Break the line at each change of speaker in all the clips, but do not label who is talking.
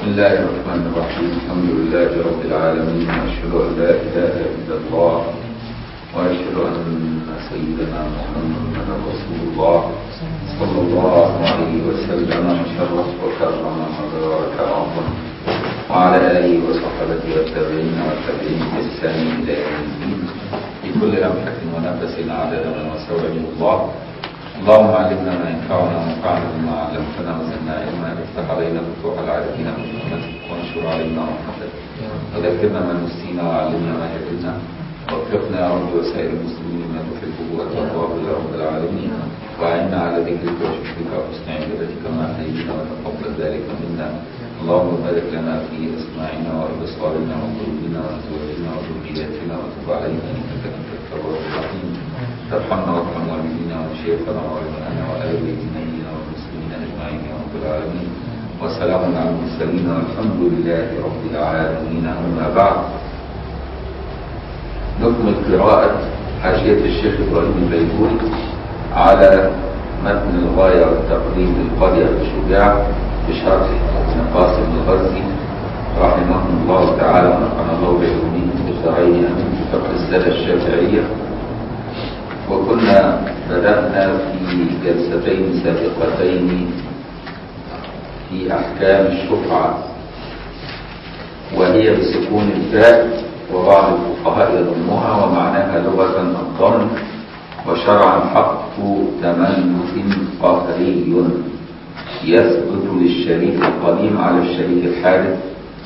بسم الله الرحمن الرحيم الحمد لله رب العالمين واشهد ان لا اله الا الله واشهد ان سيدنا محمدا رسول الله صلى الله عليه وسلم شرف وكرم وبارك وعظم وعلى اله وصحبه والتابعين والتابعين باحسان الى يوم الدين في كل لمحه ونفس عدد ما وسع الله اللهم علمنا ما ينفعنا وانفعنا بما علمتنا وزدنا علما افتح علينا فتوح العارفين من حكمتك وانشر علينا رحمتك وذكرنا ما نسينا وعلمنا ما جهلنا ووفقنا يا رب وسائر المسلمين ما تحبه وترضاه يا رب العالمين واعنا على ذكرك وشكرك وحسن عبادتك ما احيينا وتقبل ذلك منا اللهم بارك لنا في اسماعنا وابصارنا وقلوبنا وازواجنا وذرياتنا وتب علينا انك انت التواب الرحيم ترحمنا وارحم والدينا وشيخنا وعلماءنا وآل بيت نبينا والمسلمين أجمعين يا رب العالمين وسلام على المرسلين والحمد لله رب العالمين أما بعد نكمل قراءة حاشية الشيخ إبراهيم البيجوري على متن الغاية والتقريب للقاضي أبي الشجاع بشرح ابن قاسم الغزي رحمه الله تعالى ونفعنا الله بعلومه الدارين امين في فقه الساده الشافعيه وكنا بدأنا في جلستين سابقتين في أحكام الشفعة وهي بسكون الفاء وبعض الفقهاء يضمها ومعناها لغة الضم وشرعا حق تملك قهري يثبت للشريك القديم على الشريك الحادث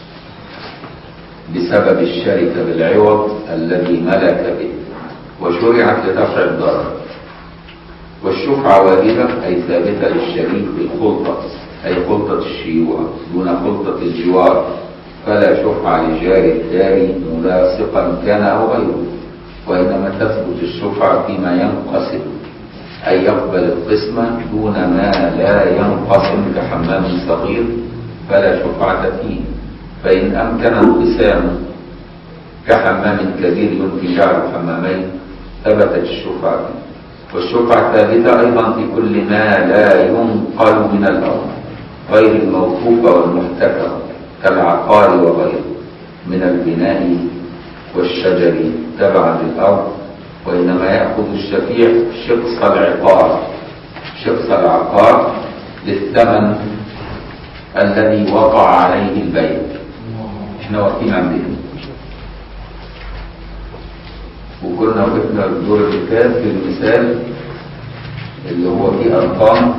بسبب الشركة بالعوض الذي ملك به وشرعت لدفع الضرر والشفعة واجبة أي ثابتة للشريك بالخلطة أي خلطة الشيوع دون خلطة الجوار فلا شفعة لجار الدار ملاصقا كان أو غيره وإنما تثبت الشفعة فيما ينقسم أي يقبل القسمة دون ما لا ينقسم كحمام صغير فلا شفعة فيه فإن أمكن انقسامه كحمام كبير يمكن جعل حمامين ثبتت الشفعة فيه والشفعة ثابتة أيضا في كل ما لا ينقل من الأرض غير الموقوفة والمحتكرة كالعقار وغيره من البناء والشجر تبعا للأرض وإنما يأخذ الشفيع شقص العقار شقص العقار للثمن الذي وقع عليه البيع احنا واقفين عندنا وكنا وقفنا الدور اللي فات في المثال اللي هو فيه ارقام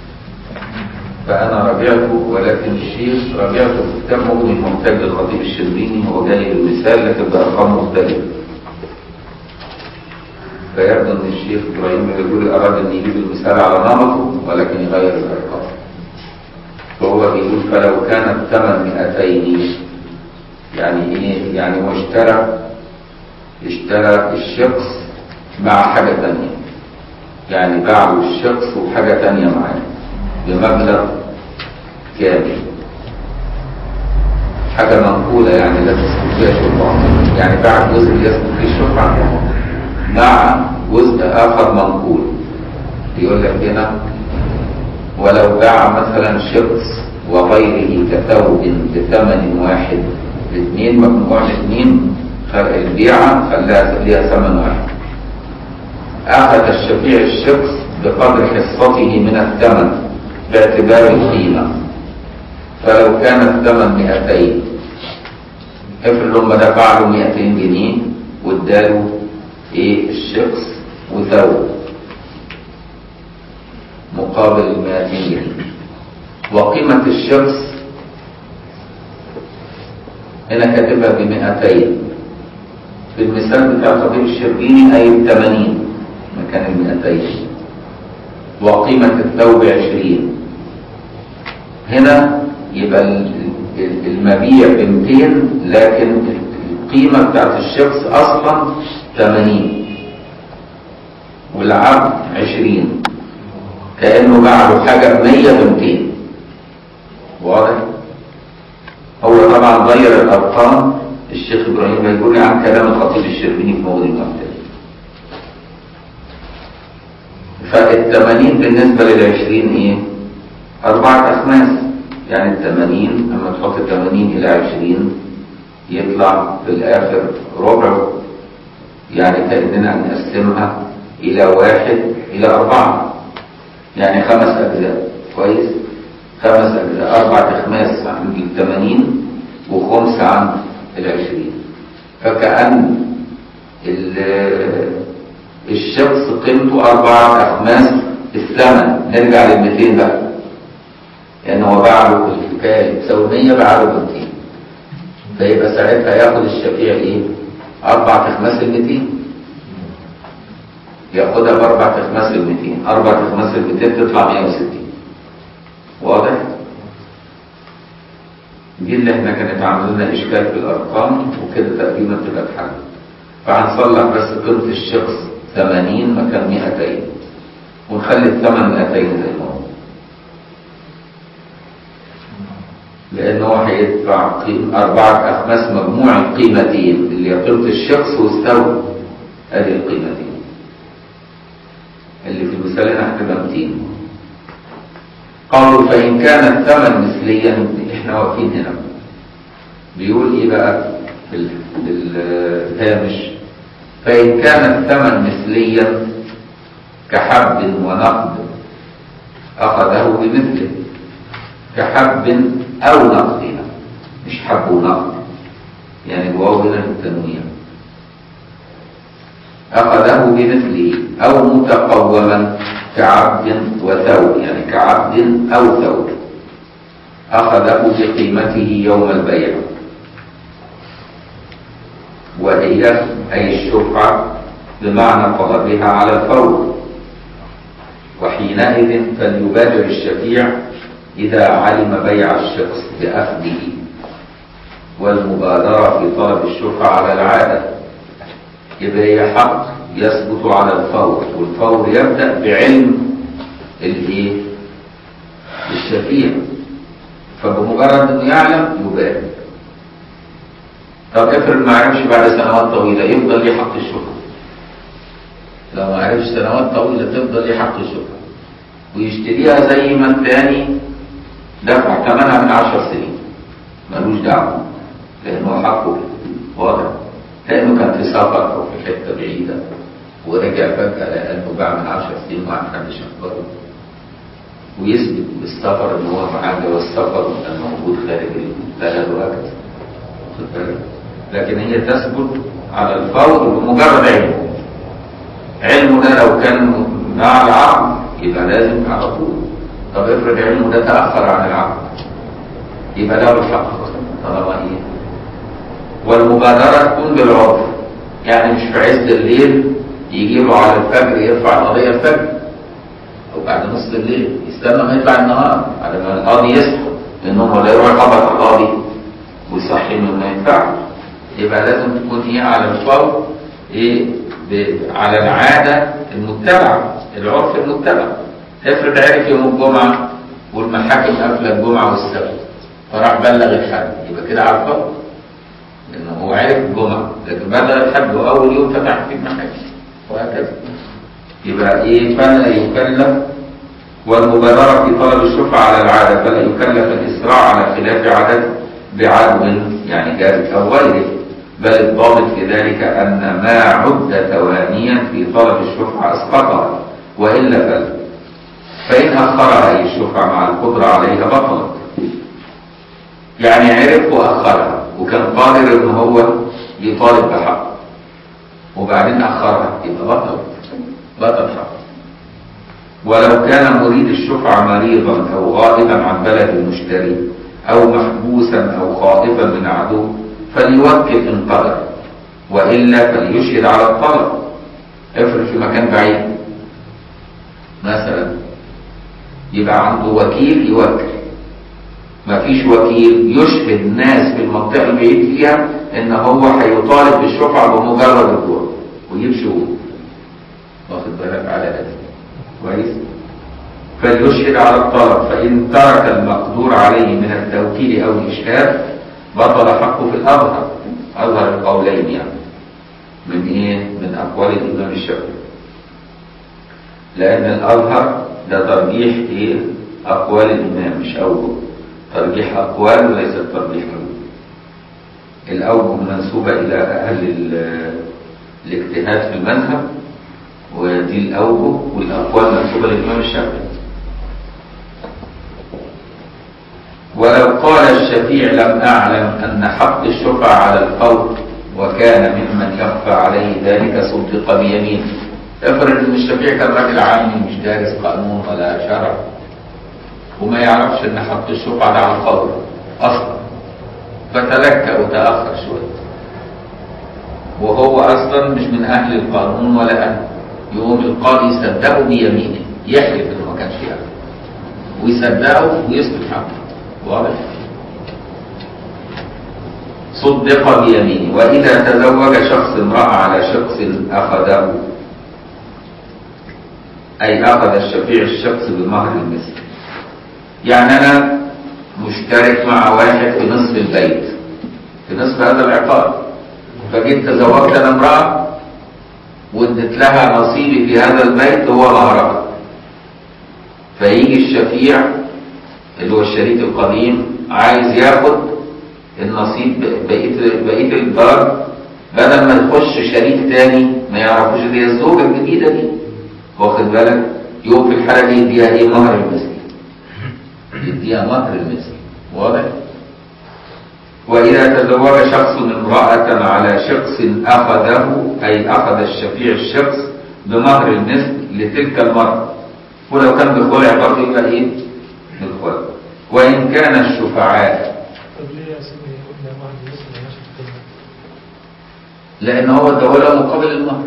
فانا راجعته ولكن الشيخ راجعته في كتاب مغني المحتاج للخطيب الشربيني هو جاي المثال لكن بارقام مختلفه فيبدو ان الشيخ ابراهيم الرجولي اراد ان يجيب المثال على نمطه ولكن يغير الارقام فهو بيقول فلو كان الثمن 200 يعني ايه يعني هو اشترى اشترى الشخص مع حاجة تانية يعني باع له الشخص وحاجة تانية معاه بمبلغ كامل حاجة منقولة يعني لا تسكت فيها شفعة يعني باع الجزء اللي يسكت فيه الشفعة مع جزء آخر منقول يقول لك هنا ولو باع مثلا شخص وغيره كثوب بثمن واحد الاثنين مجموع الاثنين البيعة خلاها ليها ثمن واحد أخذ الشفيع الشخص بقدر حصته من الثمن باعتبار القيمة فلو كان الثمن 200 افرض لما دفع له 200 جنيه واداله ايه الشخص وثوب مقابل ال 200 جنيه وقيمة الشخص هنا كاتبها ب 200 في المثال بتاع خطيب الشربيني أي ب 80 مكان ال 200 وقيمة الثوب 20 هنا يبقى المبيع ب 200 لكن القيمة بتاعت الشخص أصلا 80 والعبد 20 كأنه باع له حاجة ب 100 ب 200 واضح؟ هو طبعا غير الأرقام الشيخ ابراهيم بيقول عن كلام الخطيب الشربيني في موضوع المعتاد فالثمانين بالنسبة للعشرين ايه أربعة أخماس يعني الثمانين أما تحط الثمانين إلى عشرين يطلع في الآخر ربع يعني كأننا نقسمها إلى واحد إلى أربعة يعني خمس أجزاء كويس خمس أجزاء أربع أخماس عن الثمانين وخمسة عن العشرين فكأن الشخص قيمته أربعة أخماس الثمن نرجع لل 200 بقى لأن هو باع له الحكاية تساوي 100 باع له 200 فيبقى ساعتها ياخد الشفيع إيه؟ أربع أخماس ال 200 ياخدها بأربع أخماس ال 200 أربع أخماس ال 200 تطلع 160 واضح؟ دي اللي احنا كانت عامله لنا إشكال في الأرقام وكده تقريبا تبقى اتحل فهنصلح بس قيمة الشخص 80 مكان 200 ونخلي الثمن 200 زي ما هو لأن هو هيدفع قيم أربعة أخماس مجموع القيمتين اللي هي قيمة الشخص واستوى هذه القيمتين اللي في مثالنا هتبقى 200 قالوا فإن كان الثمن مثليا احنا واقفين هنا بيقول ايه بقى في الهامش فإن كان الثمن مثليا كحب ونقد أخذه بمثله كحب أو نقد مش حب ونقد يعني الواو هنا التنويع أخذه بمثله أو متقوما كعبد وثوب يعني كعبد أو ثوب أخذه بقيمته يوم البيع وهي أي الشفعة بمعنى طلبها على الفور وحينئذ فليبادر الشفيع إذا علم بيع الشخص بأخذه والمبادرة في طلب الشفعة على العادة يبقى هي حق يثبت على الفور والفور يبدأ بعلم الايه الشفيع فبمجرد انه يعلم يبادر طب افرض ما عرفش بعد سنوات طويلة يفضل ليه حق الشفعة لو ما عرفش سنوات طويلة تفضل ليه حق الشفعة ويشتريها زي ما الثاني دفع ثمنها من عشر سنين ملوش دعوة لأنه حقه واضح لأنه كان في سفر أو في حتة بعيدة ورجع فجأة لأنه باع من عشر سنين وما حدش أخبره ويثبت بالسفر إن هو معاه جواز سفر وكان موجود خارج البلد وهكذا واخد بالك؟ لكن هي تثبت على الفور بمجرد علمه علمه ده لو كان مع العقد يبقى لازم على طول طب افرض علمه ده تأخر عن العقد يبقى له الحق طالما ايه والمبادرة تكون بالعرف يعني مش في عز الليل يجي له على الفجر يرفع القضية الفجر أو بعد نصف الليل يستنى ما يطلع النهار على ما القاضي يصحى لأنه هو لا يروح يخبط القاضي ويصحي انه ما ينفعش يبقى لازم تكون ايه على الفور ايه ب... على العادة المتبعة العرف المتبع افرض عرف يوم الجمعة والمحاكم قافلة الجمعة والسبت فراح بلغ الحد يبقى كده على الفور لأنه هو عرف الجمعة لكن بلغ الحد وأول يوم فتح في المحاكم وهكذا يبقى ايه فلا يكلف والمبادرة في طلب الشفعة على العادة فلا يكلف الإسراع على خلاف عدد بعدو يعني جارف أو غيره بل الضابط في ذلك أن ما عد توانيا في طلب الشفعة أسقطها وإلا فلا فإن أخرها أي الشفعة مع القدرة عليها بطلت يعني عرف وأخرها وكان قادر إن هو يطالب بحق وبعدين أخرها يبقى بطل بطل حق ولو كان مريد الشفعة مريضا أو غائبا عن بلد المشتري أو محبوسا أو خائفا من عدو فليوكل إن قدر وإلا فليشهد على الطلب افرض في مكان بعيد مثلا يبقى عنده وكيل يوكل ما فيش وكيل يشهد ناس في المنطقة البعيد فيها ان هو هيطالب بالشفعة بمجرد الدور ويجيب شهود واخد بالك على هذا كويس فليشهد على الطلب فإن ترك المقدور عليه من التوكيل أو الإشهاد بطل حقه في الأظهر أظهر القولين يعني من إيه؟ من أقوال الإمام الشافعي لأن الأظهر ده ترجيح إيه؟ أقوال الإمام مش أول ترجيح أقوال وليس ترجيح حدود الأوجه منسوبة إلى أهل ال- الاجتهاد في المذهب ودي الأوجه والأقوال منسوبة للإمام الشافعي ولو قال الشفيع لم أعلم أن حق الشفعة على الفور وكان ممن يخفى عليه ذلك صدق بيمينه افرض ان الشفيع كان راجل عامي مش دارس قانون ولا شرع وما يعرفش ان حق الشفعة ده على الفور اصلا فتلكأ وتأخر شوية وهو اصلا مش من اهل القانون ولا اهل يقوم القاضي يصدقه بيمينه يحلف انه ما كانش يعرف ويصدقه ويسكت حقه واضح صدق بيمينه وإذا تزوج شخص امرأة على شخص أخذه أي أخذ الشفيع الشخص بمهر المثل يعني أنا مشترك مع واحد في نصف البيت في نصف هذا العقار فجيت تزوجت أنا امرأة واديت لها نصيبي في هذا البيت هو مهرها فيجي الشفيع اللي هو الشريك القديم عايز ياخد النصيب بقيه بقيه الدار بدل ما تخش شريك تاني ما يعرفوش اللي هي الزوجه الجديده دي واخد بالك يقوم في الحاله دي يديها ايه مهر المثل يديها مهر المثل واضح وإذا تزوج شخص امرأة على شخص أخذه أي أخذ الشفيع الشخص بمهر المثل لتلك المرأة ولو كان بالخلع برضه يبقى إيه؟ بالخلع وإن كان الشفعاء
طب ليه يا سيدي قلنا واحد مثل ما ماشي في الكلمة
لأن هو اداله مقابل المهر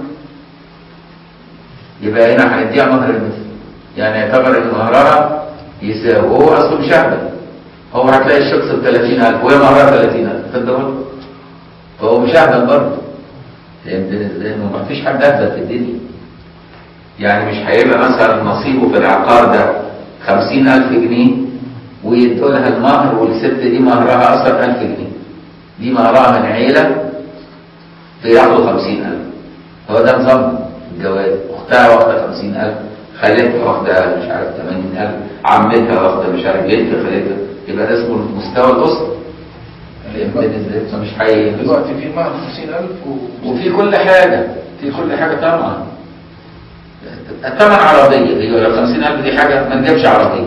يبقى هنا هنديها مهر المثل يعني يعتبر ان مهرها يساوي وهو اصله مش اهبل هو هتلاقي الشخص ب 30000 وهي مهرها 30000 فده فهو مش اهبل برضه فهمتني ازاي؟ إنه ما فيش حد اهبل في الدنيا يعني مش هيبقى مثلا نصيبه في العقار ده 50000 جنيه ويدوا لها المهر والست دي مهرها اصلا 1000 جنيه دي مهرها من عيله بياخدوا 50000 هو ده نظام الجواز اختها واخده 50000 خالتها واخده مش عارف 80000 عمتها واخده مش عارف بنت خالتها يبقى ده اسمه مستوى الاسره فهمتني ازاي؟ فمش حي
دلوقتي في معهد 50000 و...
وفي كل حاجه في كل حاجه طبعا الثمن عربيه هي ولا 50000 دي حاجه ما نجيبش عربيه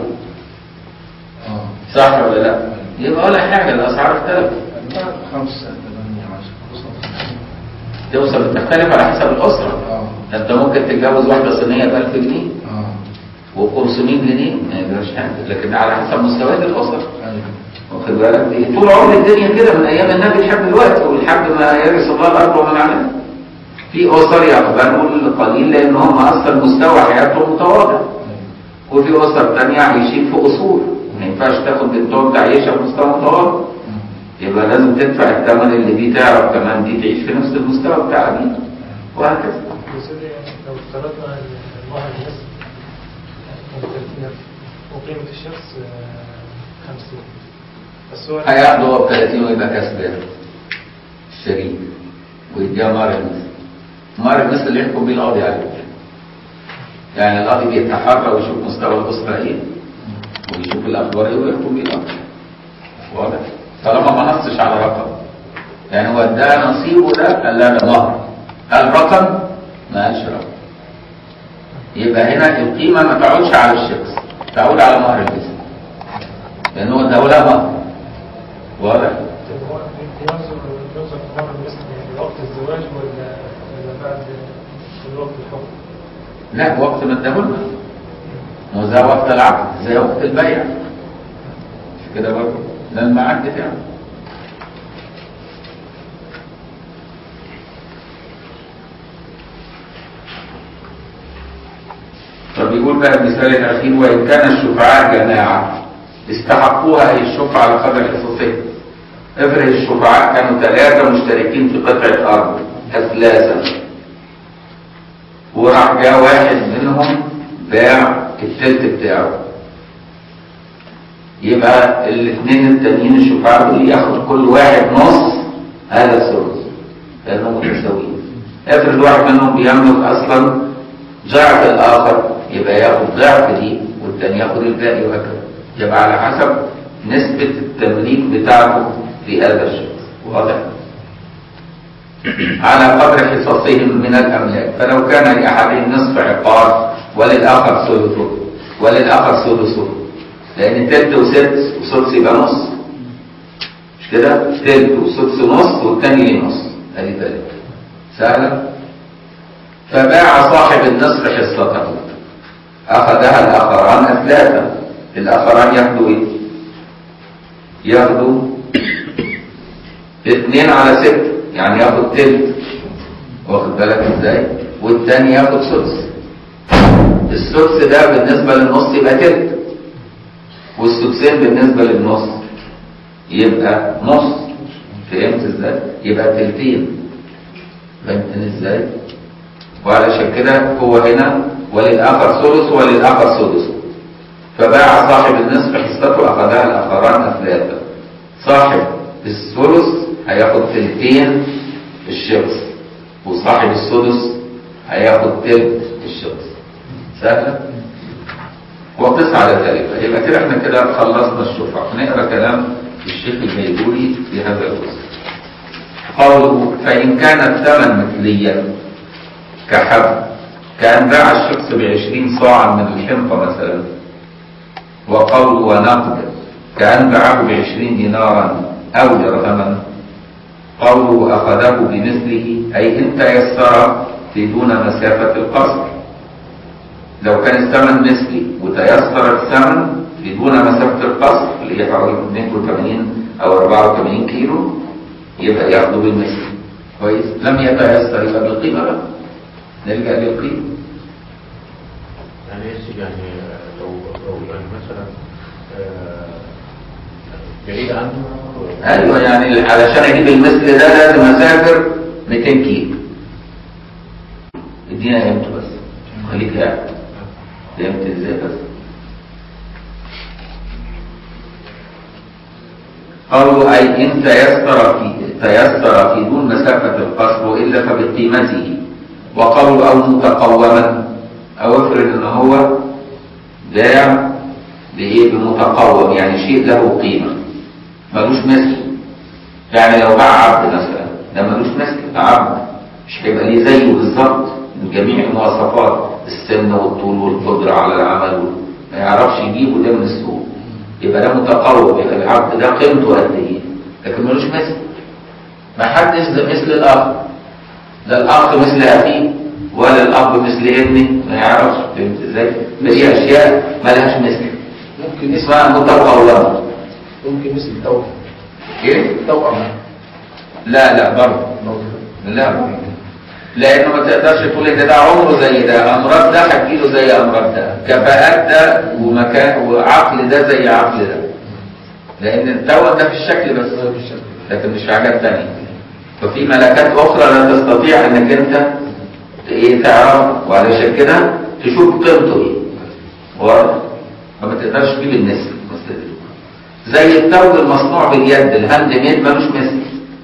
اه
صح ولا لا؟ يبقى ولا حاجه الاسعار اختلفت
المعهد 5 8 10
توصل بتختلف على حسب الاسره
اه
ده انت ممكن تتجوز واحده صينيه ب 1000 جنيه
اه
و500 جنيه ما يجراش حاجه لكن على حسب مستويات الاسر
ايوه
واخد بالك إيه؟ طول عمر الدنيا كده من ايام النبي لحد دلوقتي ولحد ما يرث الله الارض ومن عليها في اسر يقبلوا القليل لان هم اصلا مستوى حياتهم متواضع وفي اسر تانية عايشين في اصول ما ينفعش تاخد بنتهم تعيشها في مستوى متواضع يبقى لازم تدفع الثمن اللي دي تعرف كمان دي تعيش في نفس المستوى بتاع دي وهكذا
يا سيدي لو افترضنا ان المهر مثل كان 30000 وقيمة الشخص آه، 50 بس هو
هياخده هو ب 30 ويبقى كسبان الشريك ويديها مهر المثل مهر المثل اللي يحكم بيه القاضي عليه يعني القاضي بيتحرى ويشوف مستوى الاسره ايه ويشوف الاخبار ايه ويحكم بيه القاضي واضح طالما ما نصش على رقم يعني هو اداها نصيبه ده قال لا ده مهر قال رقم ما قالش رقم يبقى هنا القيمه ما تعودش على الشخص تعود على مهر المثل لان هو اداه مهر واضح
طب هو بينظر بينظر في مهر مثل يعني وقت الزواج ولا ولا بعد ولا وقت الحكم؟
لا وقت ما اداهولنا ما هو ده وقت العقد زي وقت البيع مش كده برضه ده الميعاد بتاعه طب يقول بقى المثال الاخير وان كان الشفعاء جماعه استحقوها اي الشفعه على قدر حصصهم افرض الشفعاء كانوا ثلاثه مشتركين في قطعه ارض اثلاثا وراح جاء واحد منهم باع التلت بتاعه يبقى الاثنين التانيين الشفعاء دول ياخد كل واحد نص هذا الثلث لانهم متساويين افرض واحد منهم بيملك اصلا ضعف الاخر يبقى ياخد ضعف دي والتاني ياخد الباقي وهكذا يبقى على حسب نسبة التمليك بتاعته في هذا الشخص واضح على قدر حصصهم من الأملاك فلو كان لأحدهم نصف عقار وللآخر ثلثه وللآخر ثلثه لأن تلت وسدس وسدس يبقى نص مش كده؟ تلت وسدس نص والتاني ليه نص ادي تلت سهلة فباع صاحب النصف حصته أخذها الآخران أثلاثا الآخران ياخدوا إيه؟ ياخدوا اثنين على ستة يعني ياخد تلت واخد بالك ازاي؟ والتاني ياخد سدس السدس ده بالنسبة للنص يبقى تلت والسدسين بالنسبة للنص يبقى نص فهمت ازاي؟ يبقى تلتين فهمتني ازاي؟ وعلشان كده هو هنا وللآخر ثلث وللآخر سدس فباع صاحب النصف حصته أخذها الآخران أثلاثا صاحب الثلث هياخد تلتين الشخص وصاحب السدس هياخد تلت الشخص سهلة؟ وقس على ذلك يبقى كده احنا كده خلصنا الشفعة نقرا كلام الشيخ البيجوري في هذا الجزء قوله فإن كان الثمن مثليا كحب كأن باع الشخص بعشرين صاعا من الحنطة مثلا وقوله ونقد كأن باعه بعشرين دينارا أو درهما قوله أخذه بمثله أي إن تيسر في دون مسافة القصر لو كان الثمن مثلي وتيسر الثمن في دون مسافة القصر اللي هي حوالي 82 أو 84 كيلو يبقى ياخده بالمثل كويس لم يتيسر يبقى بالقيمة بقى نرجع للقيمة
يعني ايش يعني لو لو يعني مثلا آه، بعيد عنه
ايوه يعني علشان اجيب المثل ده لازم اسافر 200 كيلو ادينا قيمته بس خليك قاعد فهمت ازاي بس قالوا اي ان تيسر في تيسر في دون مسافه القصر والا فبقيمته وقالوا او متقوما او افرض ان هو باع بايه بمتقوم يعني شيء له قيمه ملوش مثل يعني لو باع عبد مثلا ده ملوش مثل ده عبد مش هيبقى ليه زيه بالظبط من جميع المواصفات السن والطول والقدرة على العمل ما يعرفش يجيبه ده من السوق يبقى ده متقوم يبقى العبد ده قيمته قد ايه لكن ملوش مثل ما حدش ده مثل الاخ لا الاخ مثل اخيه ولا الاب مثل ابنه ما يعرفش فهمت ازاي فدي اشياء ملهاش مثل
ممكن
اسمها متقومه
ممكن مثل التوأم
ايه
التوأم
لا لا برضه لا لانه ما تقدرش تقول ان ده عمره زي ده امراض ده هتجيله زي امراض ده كفاءات ده ومكان وعقل ده زي عقل ده لان التوأم ده في الشكل بس لكن مش في حاجات تانية ففي ملكات اخرى لا تستطيع انك انت ايه تعرف وعلشان كده تشوف قيمته ايه واضح فما تقدرش تجيب النسبة المسألة دي. زي الثوب المصنوع باليد الهاند ميد ملوش مثل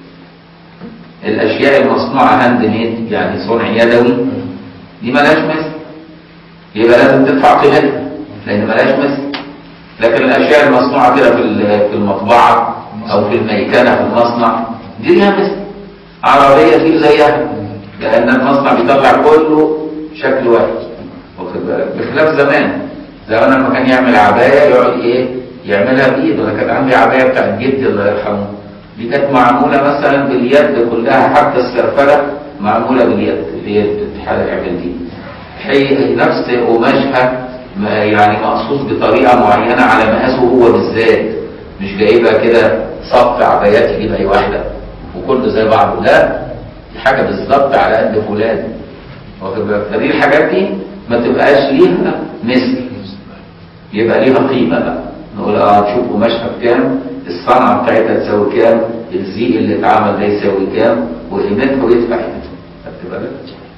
الاشياء المصنوعه هاند ميد يعني صنع يدوي دي ملهاش مثل يبقى لازم تدفع قيمتها لان ملهاش مثل لكن الاشياء المصنوعه كده في ال- في المطبعه او في الميكنه في المصنع دي ليها مثل عربيه دي زيها لان المصنع بيطلع كله شكل واحد واخد بالك بخلاف زمان زمان لما كان يعمل عبايه يقعد ايه يعملها بايده انا كانت عندي عبايه بتاعت جدي الله يرحمه دي كانت معموله مثلا باليد كلها حتى السرفله معموله باليد اللي هي بتتحرق اعمل دي هي نفس قماشها ما- يعني مقصوص بطريقه معينه على مقاسه هو بالذات مش جايبها كده صف عبايات يجيب اي واحده وكله زي بعضه لا دي حاجه بالظبط على قد فلان واخد بالك فدي الحاجات دي ما تبقاش ليها مثل يبقى ليها قيمة بقى نقول اه نشوف قماشها بكام الصنعة بتاعتها تساوي كام الزيق اللي اتعمل ده يساوي كام وقيمتها ويدفع قيمتها خدت بالك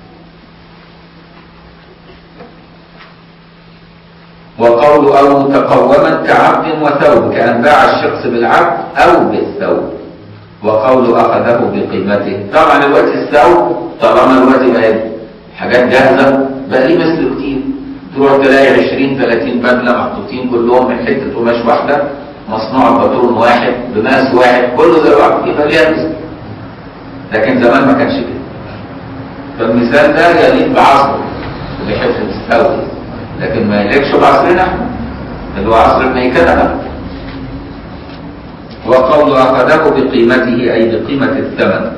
وقول أو متقوما كعبد وثوب كأن باع الشخص بالعبد أو بالثوب وقول أخذه بقيمته طبعا الوقت الثوب طالما الوقت بقى حاجات جاهزة بقى ليه مثل كتير تروح تلاقي 20 30 بدلة محطوطين كلهم من حتة قماش واحدة مصنوع باترون واحد بمقاس واحد كله زي بعض يبقى ليها مثل لكن زمان ما كانش كده فالمثال ده يليق بعصره اللي يحب تستوي لكن ما يليقش بعصرنا احنا اللي هو عصر الميكنه بقى وقول اخذه بقيمته اي بقيمه الثمن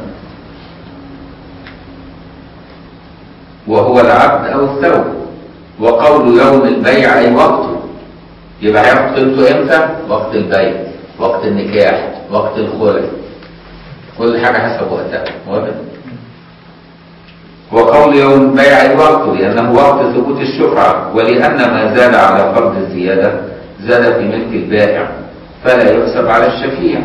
وهو العبد او الثوب وقول يوم البيع اي وقته يبقى هياخد قيمته امتى؟ وقت البيع وقت النكاح وقت الخلع كل حاجه حسب وقتها واضح؟ وقول يوم البيع اي وقته لانه وقت ثبوت الشفعه ولان ما زاد على فرض الزياده زاد في ملك البائع فلا يحسب على الشفيع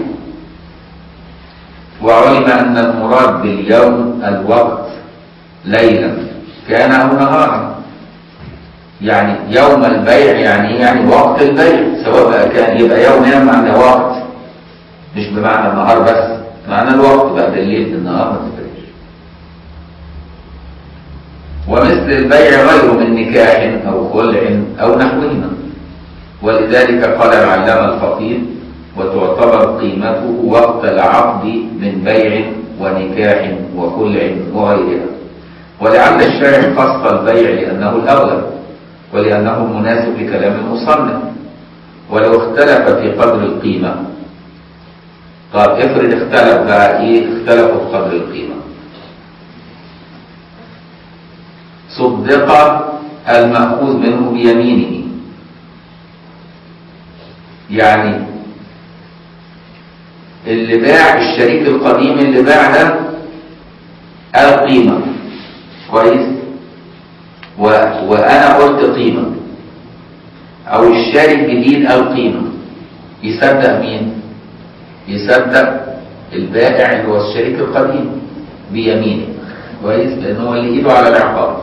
وعلم ان المراد باليوم الوقت ليلا كان او نهارا يعني يوم البيع يعني يعني وقت البيع سواء بقى كان يبقى يوم هنا معنى وقت مش بمعنى النهار بس معنى الوقت بقى بالليل بالنهار ما تفرقش ومثل البيع غير من نكاح او خلع او نحوهما ولذلك قال العلامه الخطيب وتعتبر قيمته وقت العقد من بيع ونكاح وخلع وغيرها ولعل الشارع خص البيع لأنه الأولى ولأنه المناسب لكلام المصنف ولو اختلف في قدر القيمة طب افرض اختلف بقى ايه اختلفوا في قدر القيمة صدق المأخوذ منه بيمينه يعني اللي باع الشريك القديم اللي باع ده القيمة كويس و... وانا قلت قيمة او الشاري الجديد قال قيمة يصدق مين يصدق البائع اللي هو الشريك القديم بيمينه كويس لان هو اللي ايده على العقار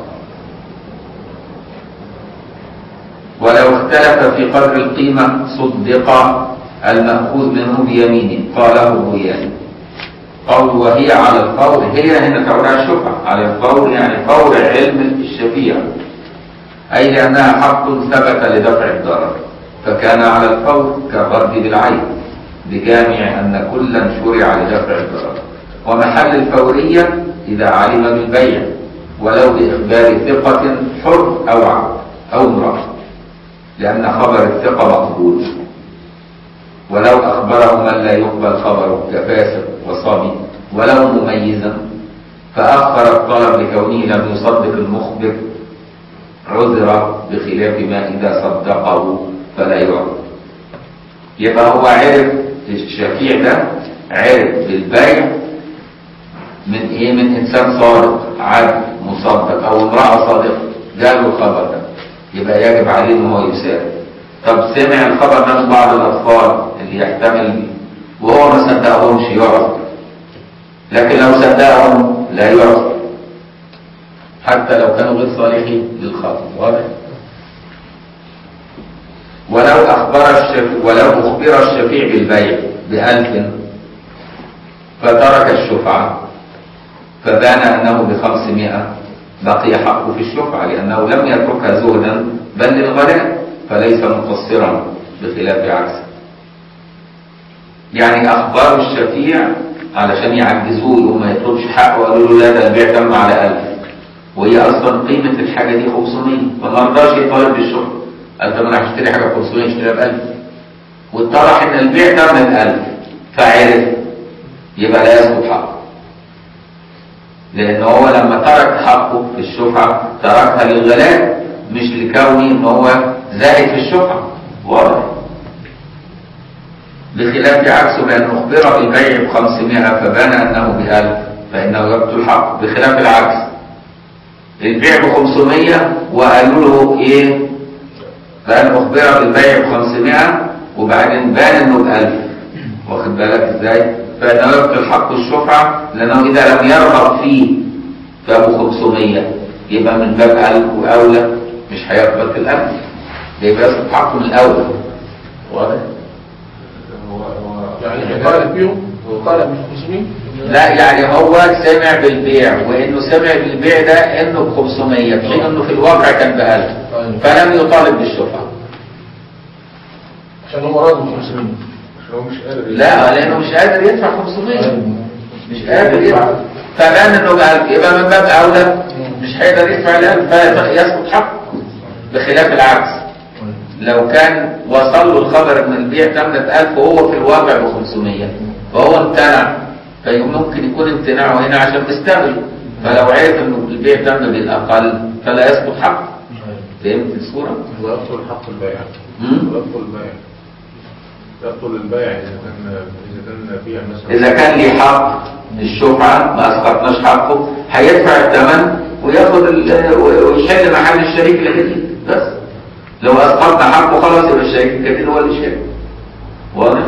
ولو اختلف في قدر القيمة صدق المأخوذ منه بيمينه قاله بويان قول وهي على الفور هي هنا تعود على الشفعة على الفور يعني فور علم الشفيع أي لأنها حق ثبت لدفع الضرر فكان على الفور كالرد بالعين بجامع أن كلا شرع لدفع الضرر ومحل الفورية إذا علم بالبيع ولو بإخبار ثقة حر أو عبد أو امرأة لأن خبر الثقة مقبول ولو أخبره من لا يقبل خبره كفاسق وصبي ولو مميزا فأخر الطلب لكونه لم يصدق المخبر عذر بخلاف ما إذا صدقه فلا يعذر يبقى هو عرف الشفيع ده عرف بالبيع من ايه من انسان صادق عدل مصدق او امرأة صادقة جاله الخبر ده يبقى يجب عليه ان هو يسافر طب سمع الخبر ده من بعض الاطفال اللي يحتمل وهو ما صدقهمش يعرف لكن لو صدقهم لا يعرف حتى لو كانوا غير صالحين للخبر واضح ولو أخبر الشفيع ولو أخبر الشفيع بالبيع بألف فترك الشفعة فبان أنه بخمسمائة بقي حقه في الشفعة لأنه لم يتركها زهدا بل للغلاء فليس مقصرا بخلاف عكسه يعني أخبار الشفيع علشان يعجزوه يقوم ما يطلبش حقه وقالوا له لا ده البيع تم على 1000 وهي أصلا قيمة الحاجة دي 500 فما رضاش يطالب بالشفعة قال طب انا هشتري حاجه ب 500 اشتريها ب 1000 واتضح ان البيع ده ب 1000 فعرف يبقى لا يسقط حقه لان هو لما ترك حقه في الشفعه تركها للغلاء مش لكونه ان هو زائد في الشفعه واضح بخلاف عكسه بان اخبر بالبيع ب 500 فبان انه ب 1000 فانه يبطل حقه بخلاف العكس البيع ب 500 وقالوا له ايه فأن أخبر بالبيع ب 500 وبعدين بان إنه ب 1000 واخد بالك إزاي؟ فإنه يبطل حق الشفعة لأنه إذا لم يرغب فيه فأبو 500 يبقى من باب 1000 وأولى مش هيقبل في الأمن يبقى يسقط حقه من الأول واضح؟
هو هو
يعني قال فيهم وقال مش 500
لا يعني هو سمع بالبيع وانه سمع بالبيع ده انه ب 500 في حين انه في الواقع كان ب 1000
طيب.
فلم يطالب بالشفعه
عشان هم رضوا ب 500
هو مش قادر
لا لانه مش قادر يدفع 500 مش قادر يدفع فبان انه بقى يبقى من باب اولى مش هيقدر يدفع الان فيسقط حقه بخلاف العكس لو كان وصل له الخبر ان البيع تمت 1000 وهو في الواقع ب 500 فهو امتنع فممكن يكون امتناعه هنا عشان مستغل فلو عرف انه البيع تم بالاقل فلا يسقط حقه فهمت الصوره؟
ويبطل حق البائع
مم.
ويبطل البائع يبطل البائع اذا كان اذا كان بيع مثلا
إذا كان ليه حق الشفعة ما أسقطناش حقه هيدفع الثمن وياخد ال- ويشيل محل الشريك الجديد بس لو أسقطنا حقه خلاص يبقى الشريك الجديد هو اللي شايل واضح؟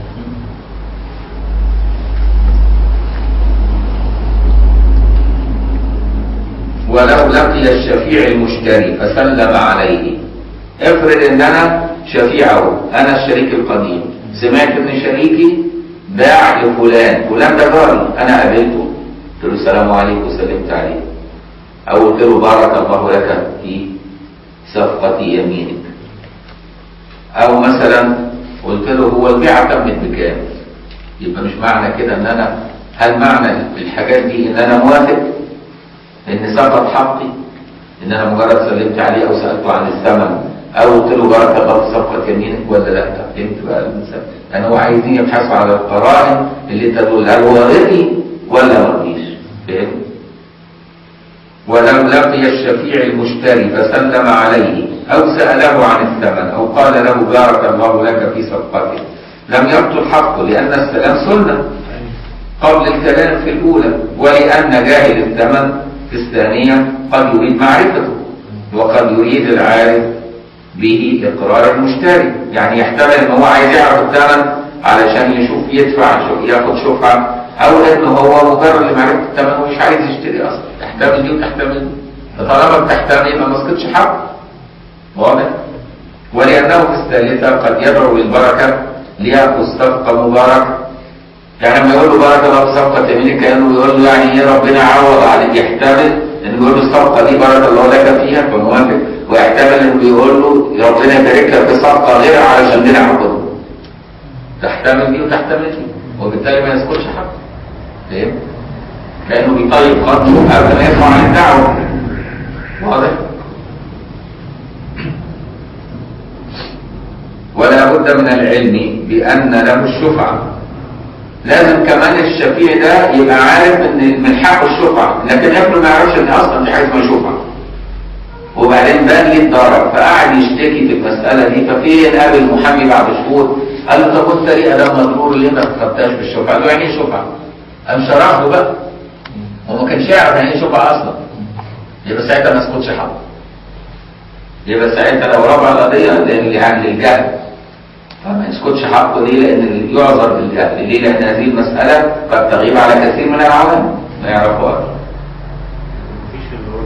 ولو لقي الشفيع المشتري فسلم عليه افرض ان انا شفيعه انا الشريك القديم سمعت ان شريكي باع لفلان فلان ده جاري انا قابلته قلت له السلام عليكم وسلمت عليه او قلت له بارك الله لك في صفقة يمينك او مثلا قلت له هو البيعة تمت بكام يبقى مش معنى كده ان انا هل معنى الحاجات دي ان انا موافق ان سقط حقي ان انا مجرد سلمت عليه او سالته عن الثمن او قلت له بارك الله في صفقه يمينك ولا لا فهمت بقى المسألة يعني هو عايزين يبحثوا على القرائن اللي تدل هل هو رضي ولا ما رضيش فهمت ولو لقي الشفيع المشتري فسلم عليه او ساله عن الثمن او قال له بارك الله لك في صفقتك لم يبطل حقه لان السلام سنه قبل الكلام في الأولى ولأن جاهل الثمن في الثانية قد يريد معرفته وقد يريد العارف به إقرار المشتري يعني يحتمل إن هو عايز يعرف الثمن علشان يشوف يدفع شو- ياخد شفعة أو إن هو مجرد لمعرفة الثمن ومش عايز يشتري أصلا تحتمل دي وتحتمل دي فطالما بتحتمل يبقى ما سقطش حق واضح؟ ولأنه في الثالثة قد يدعو بالبركة ليأخذ صفقة مباركة يعني لما يقول له بارك الله في صفقة يمينك كأنه يقول له يعني ايه ربنا يعوض عليك يحتمل انه يقول له الصفقة دي بارك الله لك فيها فموافق ويحتمل انه يقول له ربنا يبارك لك في صفقة غيرها علشان دي نعبده تحتمل دي وتحتمل دي وبالتالي ما يسكتش حق فاهم؟ كأنه بيطيب خطه قبل ما يطلع عن الدعوة واضح؟ ولا بد من العلم بأن له الشفعة لازم كمان الشفيع ده يبقى عارف ان من حقه الشفعة لكن افرض ما يعرفش ان اصلا دي حاجه اسمها شفعة وبعدين بان لي الضرر فقعد يشتكي في المسألة دي ففين قابل محامي بعد شهور قال له طب وانت ليه ادم مضرور ليه ما كتبتهاش بالشفعة؟ قال له يعني ايه شفعة؟ قام شرح له بقى هو ما كانش يعرف يعني ايه شفعة اصلا يبقى ساعتها ما اسكتش حقه يبقى ساعتها لو رفع القضية لأن يعني للجهل فما يسكتش حقه ليه لان يعذر بالجهل ليه لان هذه المسألة قد تغيب على كثير من العوام ما يعرفوهاش
مفيش اللي هو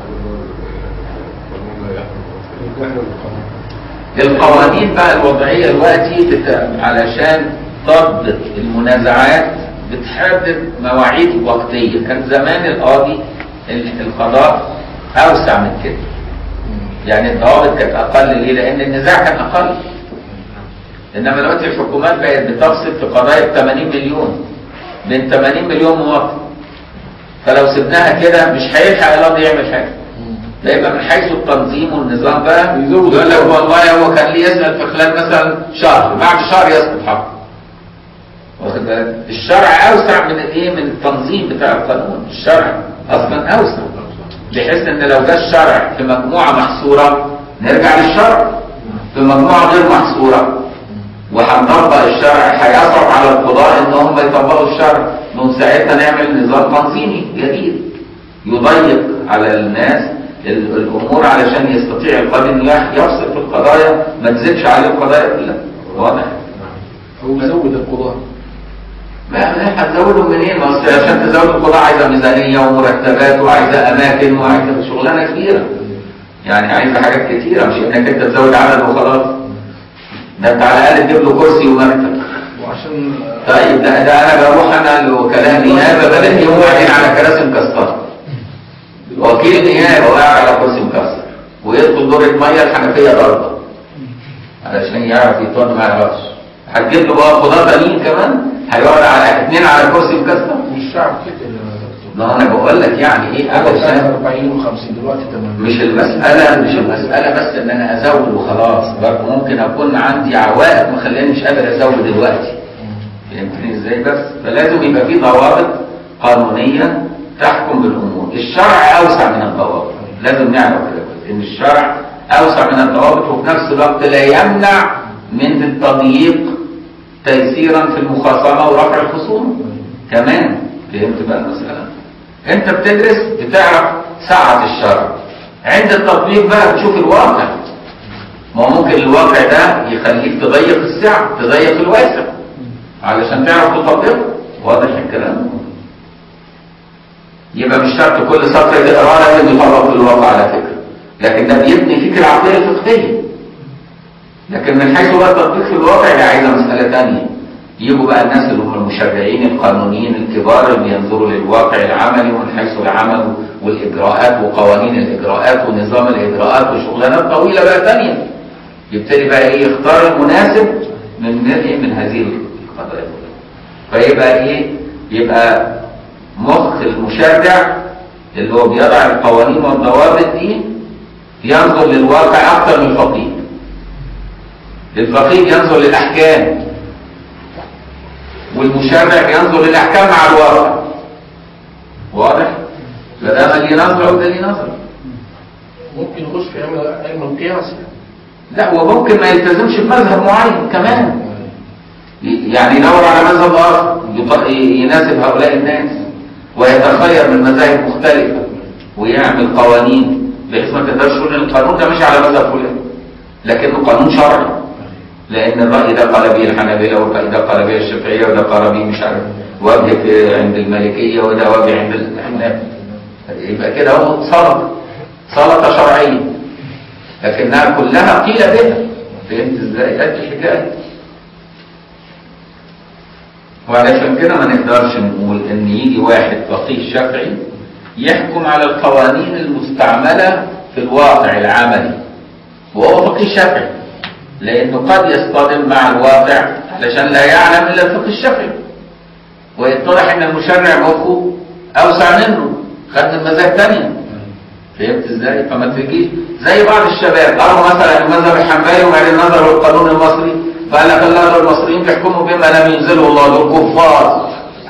القانون لا يحكم
القوانين بقى الوضعية دلوقتي بت... علشان تضبط المنازعات بتحدد مواعيد وقتية كان زمان القاضي ال- القضاء أوسع من كده يعني الضوابط كانت أقل ليه؟ لأن النزاع كان أقل إنما دلوقتي الحكومات بقت بتفصل في قضايا ب 80 مليون من 80 مليون مواطن فلو سبناها كده مش هيلحق القاضي يعمل حاجة ده يبقى من حيث التنظيم والنظام بقى
يزود
يقول لك والله هو كان ليه يسأل في خلال مثلا شهر بعد شهر يسقط حقه واخد بالك الشرع اوسع من الايه من التنظيم بتاع القانون الشرع اصلا اوسع بحيث ان لو جه الشرع في مجموعه محصوره نرجع للشرع في مجموعه غير محصوره وهنطبق الشرع هيصعب على القضاء ان هم يطبقوا الشرع من ساعتها نعمل نظام تنظيمي جديد يضيق على الناس ال- الامور علشان يستطيع القاضي انه يح- يفصل في القضايا ما تزيدش عليه القضايا كلها واضح
او يزود القضاء
ما ما هتزودوا منين؟ ما أصل عشان تزود القضاء عايزه ميزانيه ومرتبات وعايزه اماكن وعايزه شغلانه كبيره. يعني عايزه حاجات كتيره مش انك انت تزود عدد وخلاص. ده انت على الاقل تجيب له كرسي ومكتب.
وعشان
طيب ده, ده انا بروح انا لوكلاء نيابه بلاقي هم قاعدين على كراسي مكسره. وكيل نيابه وقاعد على كرسي مكسر ويدخل دورة ميه الحنفيه ضربه. علشان يعرف يطن ما يعرفش. هتجيب له بقى قضاة تانيين كمان هيقعد على اثنين على كرسي مكسر
والشعب كده يا دكتور
ما انا بقول لك يعني ايه
أول
علشان
سنة 40 و50 دلوقتي 80
مش المسألة مش المسألة بس ان انا ازود وخلاص برضه ممكن اكون عندي عوائق مخليني مش قادر ازود دلوقتي فهمتني ازاي بس فلازم يبقى في ضوابط قانونية تحكم بالامور الشرع اوسع من الضوابط لازم نعرف كده كويس، ان الشرع اوسع من الضوابط وفي نفس الوقت لا يمنع من التضييق تيسيرا في المخاصمة ورفع الخصومة كمان فهمت بقى المسألة انت بتدرس بتعرف سعة الشرع عند التطبيق بقى بتشوف الواقع ما هو ممكن الواقع ده يخليك تضيق السعة تضيق الواسع علشان تعرف تطبقه واضح الكلام يبقى مش شرط كل سطر تقراه لازم يطبق في الواقع على فكرة لكن ده بيبني فيك العقلية الفقهية لكن من حيث بقى التطبيق في الواقع ده عايزة مسألة تانية يجوا بقى الناس اللي هم المشرعين القانونيين الكبار اللي بينظروا للواقع العملي ومن حيث العمل والاجراءات وقوانين الاجراءات ونظام الاجراءات وشغلانات طويله بقى تانية يبتدي بقى ايه يختار المناسب من ايه من هذه القضايا فيبقى ايه يبقى مخ المشرع اللي هو بيضع القوانين والضوابط دي ينظر للواقع اكثر من الفقيه الفقيه ينظر للاحكام والمشرع ينظر للاحكام مع الواقع واضح فده ليه نظره وده ليه نظره
ممكن يخش في علم علم القياس
لا وممكن ما يلتزمش بمذهب معين كمان يعني يدور على مذهب اخر يط- يناسب هؤلاء الناس ويتخير من مذاهب مختلفه ويعمل قوانين بحيث ما تقدرش تقول ان القانون ده مش على مذهب فلان لكنه قانون شرعي لان الراي ده قال به الحنابلة والراي ده قال به الشافعيه وده قال به مش عارف وجه في- عند المالكيه وده وجه عند الاحناف يبقى كده هو سلطه سلطه شرعيه لكنها كلها قيل بها فهمت ازاي؟ ده الحكايه وعلشان كده ما نقدرش نقول ان يجي واحد فقيه شافعي يحكم على القوانين المستعمله في الواقع العملي وهو فقيه شافعي لانه قد يصطدم مع الواقع علشان لا يعلم الا الفقه الشافعي ويتضح ان المشرع مخه اوسع منه خد من مذاهب تانية فهمت ازاي؟ فما تجيش زي بعض الشباب قالوا مثلا المذهب الحنبلي وبعدين نظروا للقانون المصري فقال لك الله دول المصريين بيحكموا بما لم ينزله الله دول كفار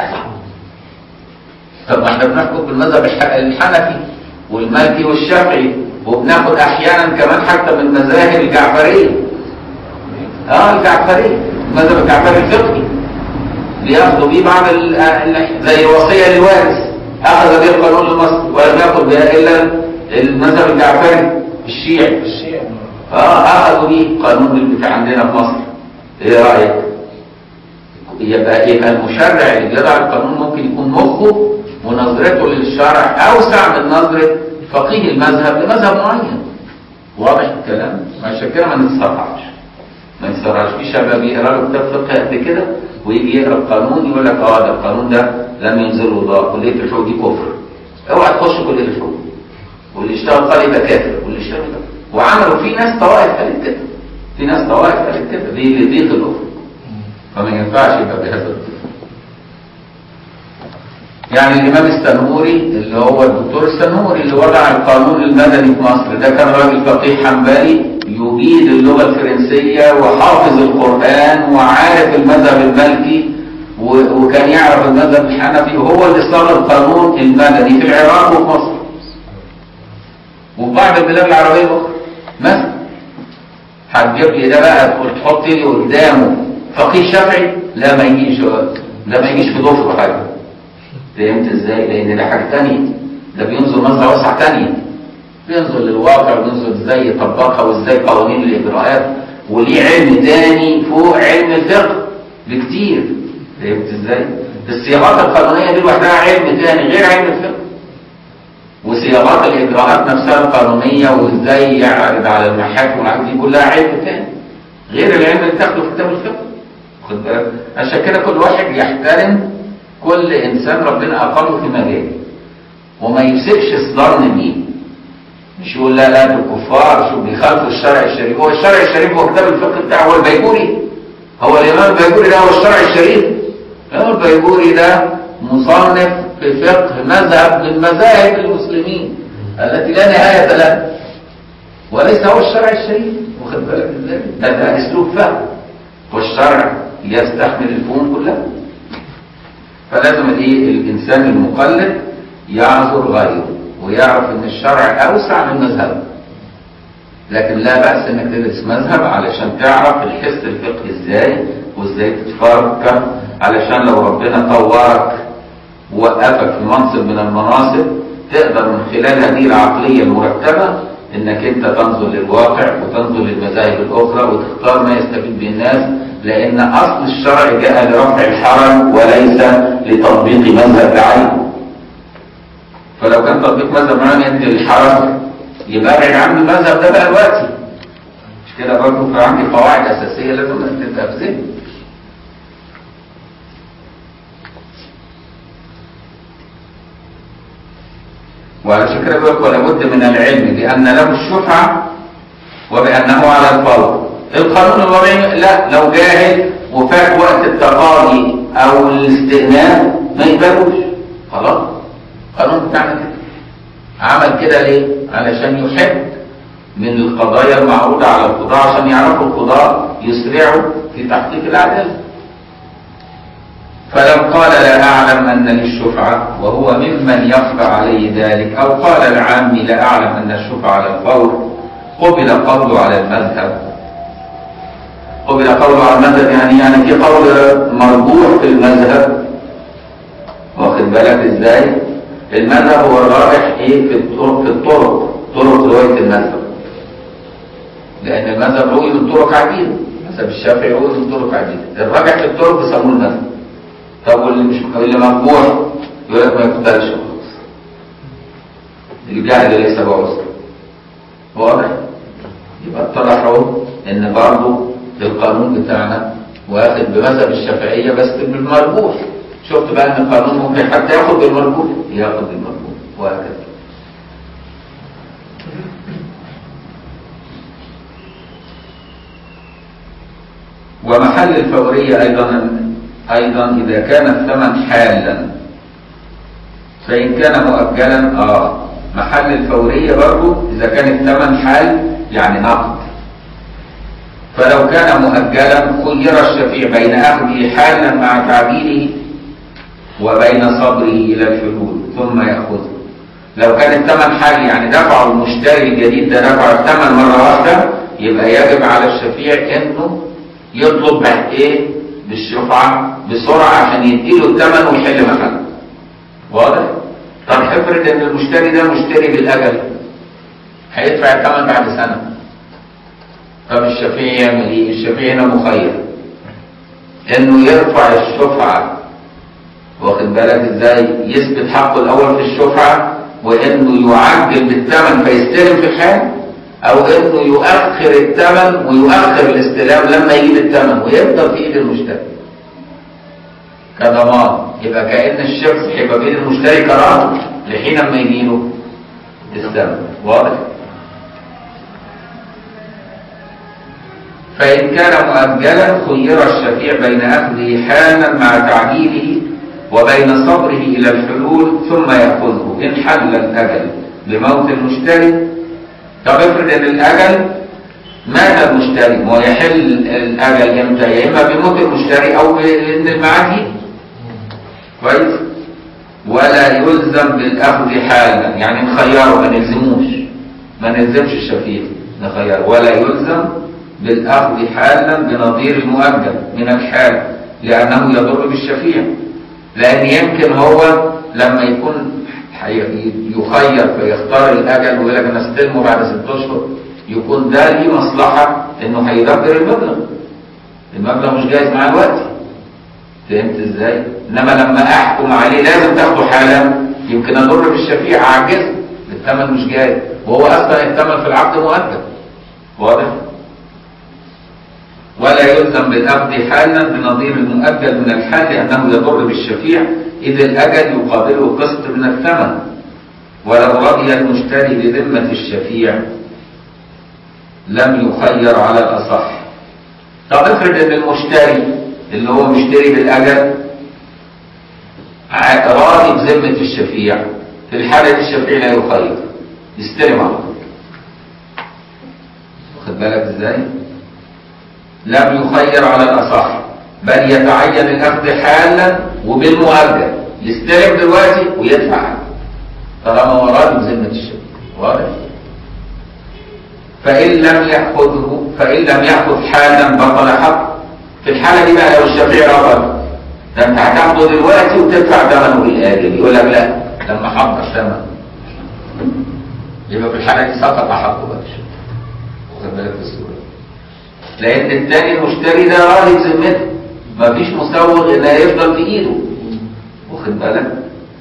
طب ما احنا بنحكم بالمذهب الح- الحنفي والمالكي والشافعي وبناخد احيانا كمان حتى من مذاهب الجعفريه اه الجعفري المذهب الجعفري الفقهي بياخدوا بيه بعض ال- ال- زي وصيه للوارث اخذ به القانون المصري ولم ياخذ بها الا المذهب الجعفري الشيعي
الشيء
اه اخذوا بيه قانون اللي في عندنا في مصر ايه رايك يبقى يبقى المشرع اللي بيضع القانون ممكن يكون مخه ونظرته للشرع اوسع من نظره فقيه المذهب لمذهب معين واضح الكلام عشان كده ما نتسرعش ما يتسرعش في شباب يقرا له كتاب فقه قد كده ويجي يقرا القانون يقول لك اه ده القانون ده لم ينزله الله كليه الحقوق دي كفر اوعى تخش كليه الحقوق واللي اشتغل قال يبقى كافر واللي اشتغل يبقى وعملوا في ناس طوائف قالت كده في ناس طوائف قالت كده ليه لضيق الافق فما ينفعش يبقى بهذا الطريقه يعني الامام السنهوري اللي هو الدكتور السنهوري اللي وضع القانون المدني في مصر ده كان راجل فقيه حنبلي يجيد اللغه الفرنسيه وحافظ القران وعارف المذهب المالكي و- وكان يعرف المذهب الحنفي وهو اللي صاغ القانون المدني في العراق وفي مصر وفي بعض البلاد العربيه الاخرى مثلا هتجيب لي ده بقى تقول تحط لي قدامه فقيه شافعي لا ما يجيش لا ما يجيش في ضفره حاجه فهمت ازاي؟ لان ده حاجه ثانيه ده بينظر نظره واسعه ثانيه بينظر للواقع وبينظر ازاي يطبقها وازاي قوانين الاجراءات وليه علم تاني فوق علم الفقه بكتير فهمت ازاي؟ الصياغات القانونيه دي لوحدها علم تاني غير علم الفقه وصياغات الاجراءات نفسها القانونيه وازاي يعرض على المحاكم والحاجات دي كلها علم تاني غير العلم اللي بتاخده في كتاب الفقه خد بالك عشان كده كل واحد يحترم كل انسان ربنا اقامه في مجاله وما يمسكش الظن بيه مش يقول لا لا دول كفار شو بيخالفوا الشرع الشريف هو الشرع الشريف هو كتاب الفقه بتاعه هو البيجوري هو الإمام البيجوري ده هو الشرع الشريف الإمام البيجوري ده مصنف في فقه مذهب من مذاهب المسلمين التي لا نهاية لها وليس هو الشرع الشريف واخد بالك ازاي ده ده اسلوب فهم والشرع يستحمل الفهوم كلها فلازم الايه الانسان المقلد يعذر غيره ويعرف ان الشرع اوسع من مذهبه لكن لا بأس انك تدرس مذهب علشان تعرف الحس الفقهي ازاي وازاي تتفكر علشان لو ربنا طورك ووقفك في منصب من المناصب تقدر من خلال هذه العقلية المرتبة انك انت تنظر للواقع وتنظر للمذاهب الاخرى وتختار ما يستفيد به الناس لان اصل الشرع جاء لرفع الحرج وليس لتطبيق مذهب بعينه فلو كان تطبيق مذهب معين يدي الحرج يبقى ابعد عن المذهب ده بقى دلوقتي مش كده برضه في عندي قواعد اساسيه لازم تبقى في ذهني وعلى فكره بيقول لك ولا بد من العلم بان له الشفعه وبانه على الفور القانون الوضعي لا لو جاهل وفات وقت التقاضي او الاستئناف ما يقبلوش خلاص القانون بتاعنا كده عمل كده ليه؟ علشان يحب من القضايا المعروضة على القضاء عشان يعرفوا القضاء يسرعوا في تحقيق العدالة. فلو قال لا أعلم أن للشفعة وهو ممن يخفى عليه ذلك أو قال العامي لا أعلم أن الشفعة على الفور قبل قوله على المذهب قبل قوله على المذهب يعني يعني في قول مرجوح في المذهب واخد بالك ازاي؟ المذهب هو الراجح ايه في الطرق في الطرق طرق روايه المذهب لان المذهب روي من طرق عديده المذهب الشافعي روي من طرق عديده الراجح في الطرق بيسموه المذهب طب واللي مش اللي مرجوح يقول لك ما يقتلش خلاص الجهل ليس بعذر واضح يبقى اتضح اهو ان برضه القانون بتاعنا واخد بمذهب الشافعيه بس بالمرجوح شفت بقى ان القانون ممكن حتى ياخد بالمرجوح ياخد بالمرجوح وهكذا ومحل الفورية أيضا أيضا إذا كان الثمن حالا فإن كان مؤجلا آه محل الفورية برضه إذا كان الثمن حال يعني نقد فلو كان مؤجلا خير الشفيع بين أخذه حالا مع تعديله وبين صبره إلى الحلول ثم يأخذه لو كان الثمن حالي يعني دفعه المشتري الجديد ده دفع الثمن مرة واحدة يبقى يجب على الشفيع انه يطلب بقى ايه بالشفعة بسرعة عشان يديله الثمن ويحل مكانه واضح؟ طب افرض ان المشتري ده مشتري بالاجل هيدفع الثمن بعد سنة طب الشفيع يعمل ايه؟ الشفيع هنا مخير انه يرفع الشفعة واخد بالك ازاي يثبت حقه الاول في الشفعة وانه يعجل بالثمن فيستلم في الحال او انه يؤخر الثمن ويؤخر الاستلام لما يجيب الثمن ويفضل في ايد المشتري كضمان يبقى كأن الشخص هيبقى بين المشتري كرامة لحين ما يجيله الثمن واضح فإن كان مؤجلا خير الشفيع بين أخذه حالا مع تعجيله وبين صبره إلى الحلول ثم يأخذه إن حل الأجل بموت المشتري طب افرض ان الأجل مات المشتري ما هو يحل الأجل إمتى يا إما بموت المشتري أو بإن الميعاد يجي كويس ولا يلزم بالأخذ حالا يعني نخيره ما نلزموش ما نلزمش الشفيع نخيره ولا يلزم بالأخذ حالا بنظير المؤجل من الحال لأنه يضر بالشفيع لأن يمكن هو لما يكون يخير فيختار الأجل ويقول لك أنا استلمه بعد ست أشهر يكون ده ليه مصلحة إنه هيدبر المبلغ المبلغ مش جايز معاه دلوقتي فهمت ازاي؟ انما لما احكم عليه لازم تاخده حالا يمكن اضر بالشفيع اعجزه الثمن مش جاي وهو اصلا الثمن في العقد مؤجل واضح؟ ولا يلزم بالاخذ حالا بنظير المؤجل من الحال لانه يضر بالشفيع اذ الاجل يقابله قسط من الثمن ولو رضي المشتري بذمه الشفيع لم يخير على الاصح طب افرض ان المشتري اللي هو مشتري بالاجل ع- راضي بذمه الشفيع في الحاله دي الشفيع لا يخير يستلم على طول واخد بالك ازاي؟ لم يخير على الاصح بل يتعين الاخذ حالا وبالمؤجل يستلم دلوقتي ويدفع طالما هو راضي بذمه الشفيع واضح؟ فإن لم يأخذه فإن لم يأخذ حالا بطل حق في الحالة دي بقى لو الشفيع رفض ده انت هتاخده دلوقتي وتدفع ثمنه بالآجل يقول لك لا لما حضر ثمن يبقى في الحالة دي سقط حقه بقى الشفيع واخد بالك في الصورة لأن التاني المشتري ده راضي بذمته مفيش مسوغ إلا يفضل في إيده واخد بالك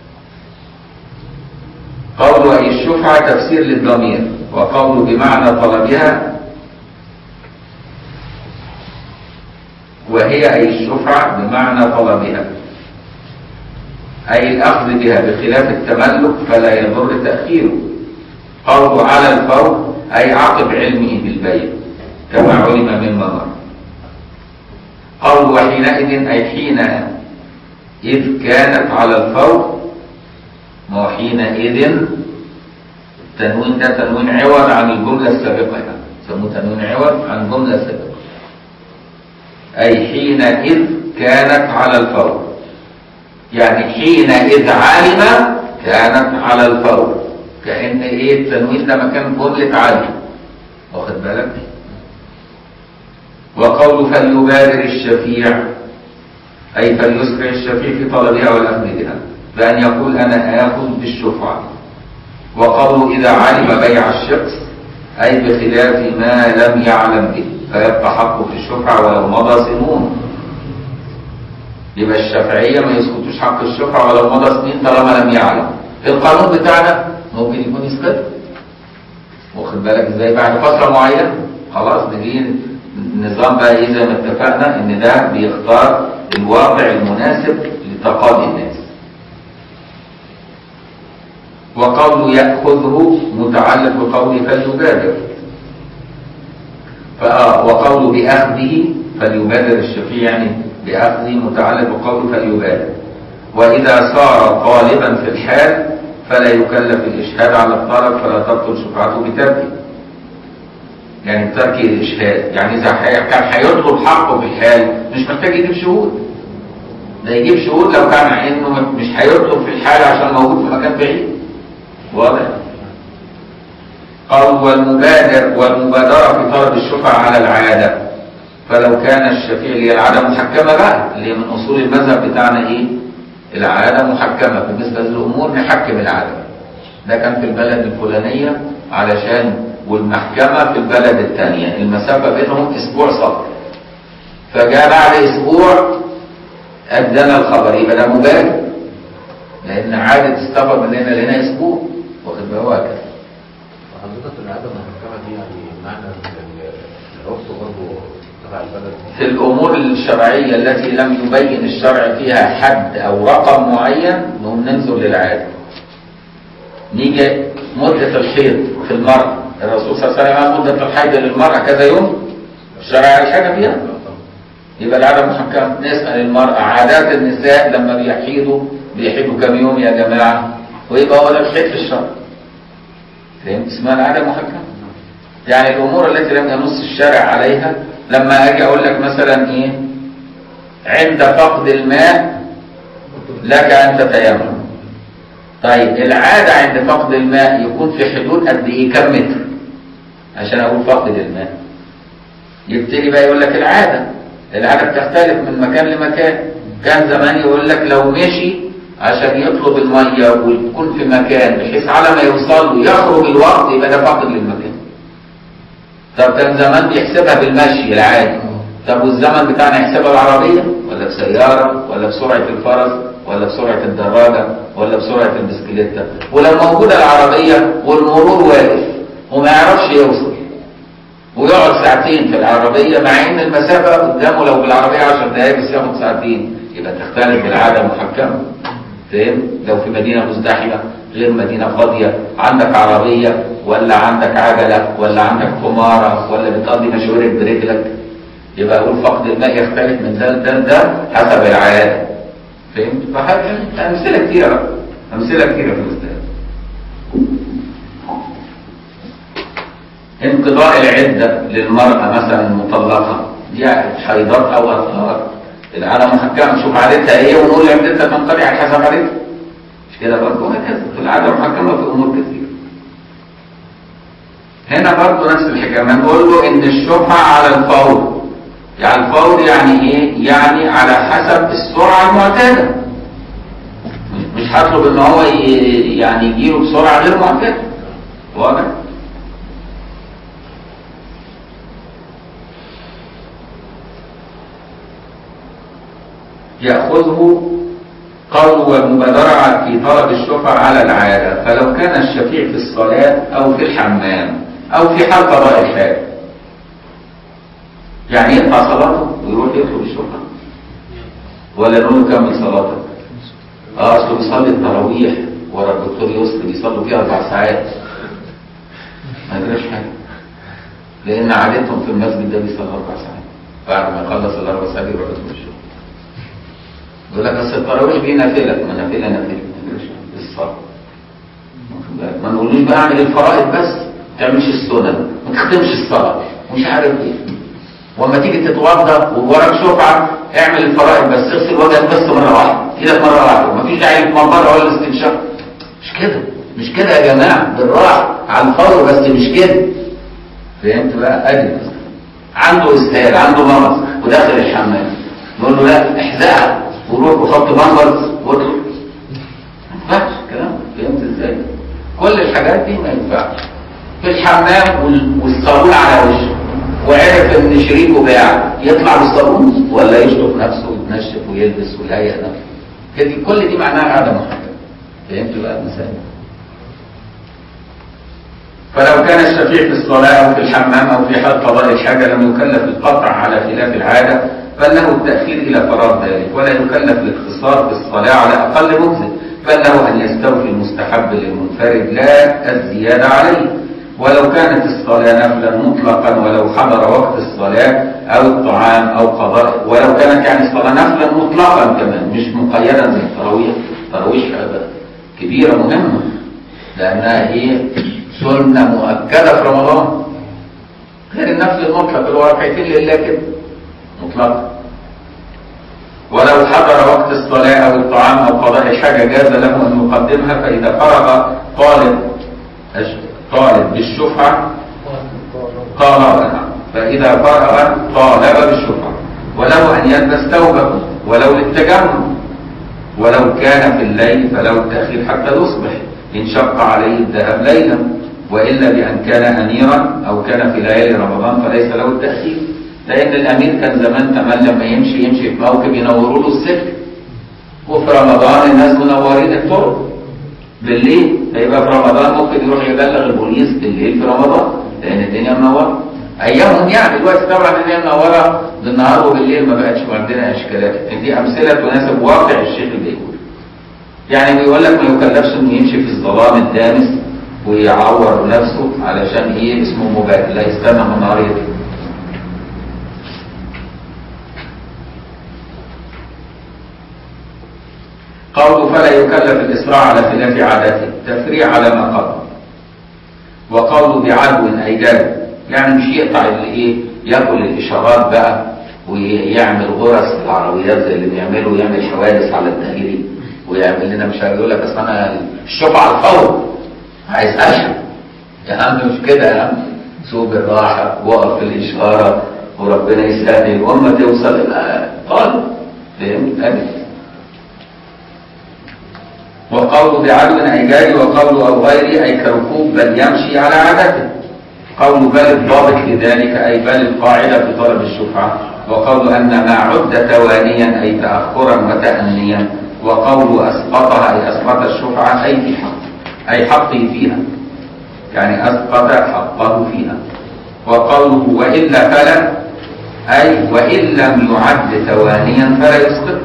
قول أي الشفعة تفسير للضمير وقول بمعنى طلبها وهي أي الشفعة بمعنى طلبها أي الأخذ بها بخلاف التملك فلا يضر تأخيره قول على الفور أي عقب علمه بالبيع كما علم مما مر قول وحينئذ أي حين إذ كانت على الفور ما هو حينئذ التنوين ده تنوين عوض عن الجملة السابقة يعني يسموه تنوين عوض عن الجملة السابقة أي حينئذ كانت على الفور يعني حينئذ علم كانت على الفور كأن إيه التنوين ده مكان جملة علم واخد بالك وقول فليبادر الشفيع أي فليسرع الشفيع في طلبها والأخذ بها بأن يقول أنا آخذ بالشفعة وقوله إذا علم بيع الشخص أي بخلاف ما لم يعلم به فيبقى حقه في الشفعة ولو مضى سنون يبقى الشافعية ما يسقطوش حق الشفعة ولو مضى سنين طالما لم يعلم القانون بتاعنا ممكن يكون يسقط واخد بالك ازاي بعد فترة معينة خلاص نجي النظام بقى ايه زي ما اتفقنا ان ده بيختار الواقع المناسب لتقاضي الناس وقول يأخذه متعلق بقول فليبادر فآه وقول بأخذه فليبادر الشفيع يعني بأخذه متعلق بقول فليبادر وإذا صار طالبا في الحال فلا يكلف الإشهاد على الطلب فلا تبطل شفعته بتركه يعني بترك الإشهاد يعني إذا حي- كان هيطلب حقه في الحال مش محتاج يجيب شهود ده يجيب شهود لو كان انه مش هيطلب في الحال عشان موجود في مكان بعيد واضح قال والمبادر والمبادرة في طلب الشفعة على العادة فلو كان الشفيع اللي هي العادة محكمة بقى اللي هي من أصول المذهب بتاعنا إيه؟ العادة محكمة بالنسبة للأمور نحكم العادة ده كان في البلد الفلانية علشان والمحكمة في البلد الثانية المسافة بينهم أسبوع سفر فجاء بعد أسبوع أدانا الخبر يبقى ده مبادر لأن عادة السفر من هنا لهنا أسبوع واخد بالك هكذا
وحضرتك العادة المحكمة دي يعني معنى ان ال- العرف برضه تبع البلد
في الأمور الشرعية التي لم يبين الشرع فيها حد أو رقم معين نقوم ننظر للعادة نيجي مدة الحيض في المرأة الرسول صلى الله عليه وسلم قال مدة الحيض للمرأة كذا يوم الشرع قال حاجة فيها يبقى العادة محكمة نسأل المرأة عادات النساء لما بيحيضوا بيحيضوا كم يوم يا جماعة ويبقى هو ده الحيض في الشرع فهمت اسمها العادة محكمة يعني الأمور التي لم ينص الشارع عليها لما أجي أقول لك مثلا إيه عند فقد الماء لك أن تتيمم طيب العادة عند فقد الماء يكون في حدود قد إيه كم متر عشان أقول فقد الماء يبتدي بقى يقول لك العادة العادة بتختلف من مكان لمكان كان زمان يقول لك لو مشي عشان يطلب المية ويكون في مكان بحيث على ما يوصل له يخرج الوقت يبقى ده فاقد للمكان طب كان زمان بيحسبها بالمشي العادي طب والزمن بتاعنا يحسبها بالعربية ولا بسيارة ولا بسرعة الفرس ولا بسرعة الدراجة ولا بسرعة البسكليتة ولو موجودة العربية والمرور واقف وما يعرفش يوصل ويقعد ساعتين في العربية مع ان المسافة قدامه لو بالعربية 10 دقايق بس ياخد ساعتين يبقى تختلف بالعادة محكمة فاهم لو في مدينة مزدحمة غير مدينة فاضية عندك عربية ولا عندك عجلة ولا عندك حمارة ولا بتقضي مشاويرك برجلك يبقى اقول فقد الماء يختلف من ده لده لده حسب العادة فهمت؟ فحاجة امثلة كتيرة بقى امثلة كتيرة في الاستاذ انقضاء العدة للمرأة مثلا المطلقة دي حيضات أو أطهار العالم محكمة نشوف عادتها إيه ونقول عدتها تنقضي على حسب عادتها مش كده برضه هكذا في العادة محكمة في أمور كثيرة هنا برضه نفس الحكاية ما نقول له إن الشفعة على الفور يعني الفور يعني إيه؟ يعني على حسب السرعة المعتادة مش- مش هطلب إن هو ي- يعني يجيله بسرعة غير معتادة واضح؟ يأخذه قول والمبادرة في طلب الشفع على العادة فلو كان الشفيع في الصلاة أو في الحمام أو في حال قضاء الحاجة يعني يقطع صلاته ويروح يطلب الشفع ولا نقول له كمل صلاتك اه اصله بيصلي التراويح ورا الدكتور يسري بيصلوا فيها اربع ساعات ما يجراش حاجه لان عادتهم في المسجد ده بيصلي اربع ساعات بعد ما يخلص الاربع ساعات يروح يدخل الشغل يقول لك اصل التراويح دي نافله ما نافله نافله ما يجراش حاجة. الصلاه واخد بالك؟ ما نقولوش بقى اعمل الفرائض بس ما تعملش السنن ما تختمش الصلاه ومش عارف ايه واما تيجي تتوضا ووراك شفعه اعمل الفرائض بس اغسل وجهك بس مره واحده ايدك مره واحده مفيش داعي للمنظره ولا الاستنشاق مش كده مش كده يا جماعه بالراحه على الفور بس مش كده فهمت بقى ادي بس. عنده اسهال عنده مرض وداخل الحمام نقول له لا احزقها وروح وحط منبر وادخل ما ينفعش الكلام ده. فهمت ازاي؟ كل الحاجات دي ما ينفعش في الحمام وال- والصابون على وشه وعرف ان شريكه باع يطلع بالصابون ولا يشطف نفسه ويتنشف ويلبس ويهيئ نفسه كده كل دي معناها عدم محكمة فهمت بقى المثال فلو كان الشفيع في الصلاة أو في الحمام أو في حال قضاء الحاجة لم يكلف القطع على خلاف العادة بل له التأخير إلى فراغ ذلك ولا يكلف الاقتصار في الصلاة على أقل مجزئ بل له أن يستوفي المستحب للمنفرد لا الزيادة عليه ولو كانت الصلاة نفلا مطلقا ولو حضر وقت الصلاة أو الطعام أو قضاء ولو كانت يعني الصلاة نفلا مطلقا كمان مش مقيدا زي التراويح التراويح كبيرة مهمة لأنها هي سنة مؤكدة في رمضان غير النفل المطلق اللي هو ركعتين لله كده مطلقا ولو حضر وقت الصلاة أو الطعام أو قضاء الحاجة جاز له أن يقدمها فإذا فرغ طالب طالب بالشفعة طالبها فإذا فرغ طالب بالشفعة وله أن يلبس ثوبه ولو للتجمل ولو كان في الليل فله التأخير حتى يصبح إن شق عليه الذهاب ليلا وإلا بأن كان أميرا أو كان في ليالي رمضان فليس له التأخير لأن الأمير كان زمان كمان لما يمشي يمشي في موكب ينوروا له السكة وفي رمضان الناس منورين الطرق بالليل هيبقى في رمضان ممكن يروح يبلغ البوليس بالليل في رمضان لأن الدنيا منورة أيامهم يعني دلوقتي طبعا الدنيا منورة بالنهار وبالليل ما بقتش عندنا إشكالات دي أمثلة تناسب واقع الشيخ اللي بيقول يعني بيقول لك ما يكلفش إنه يمشي في الظلام الدامس ويعور نفسه علشان إيه اسمه مباح لا يستنى من نهار يطلع قوله فلا يكلف الإسراع على خلاف عادته تفريع على ما قبل وقوله بعدو أي جاد يعني مش يقطع الايه ياكل الإشارات بقى ويعمل غرز في العربيات زي اللي بيعملوا يعمل حوادث على الدائري ويعمل لنا مش عارف يقول لك اصل انا الشوف على الفور عايز اشهد يا عم مش كده يا عم سوق بالراحه وقف في الاشاره وربنا يسهل الامه توصل الى طالب فهمت ادي وقول بعدو أي جاري وقول أو غيري أي كركوب بل يمشي على عادته قول بل الضابط لذلك أي بل القاعدة في طلب الشفعة وقول أن ما عد توانيا أي تأخرا وتأنيا وقول أسقطها أي أسقط الشفعة أي في حق أي حقه فيها يعني أسقط حقه فيها وقوله وإلا فلا أي وإن لم يعد توانيا فلا يسقطه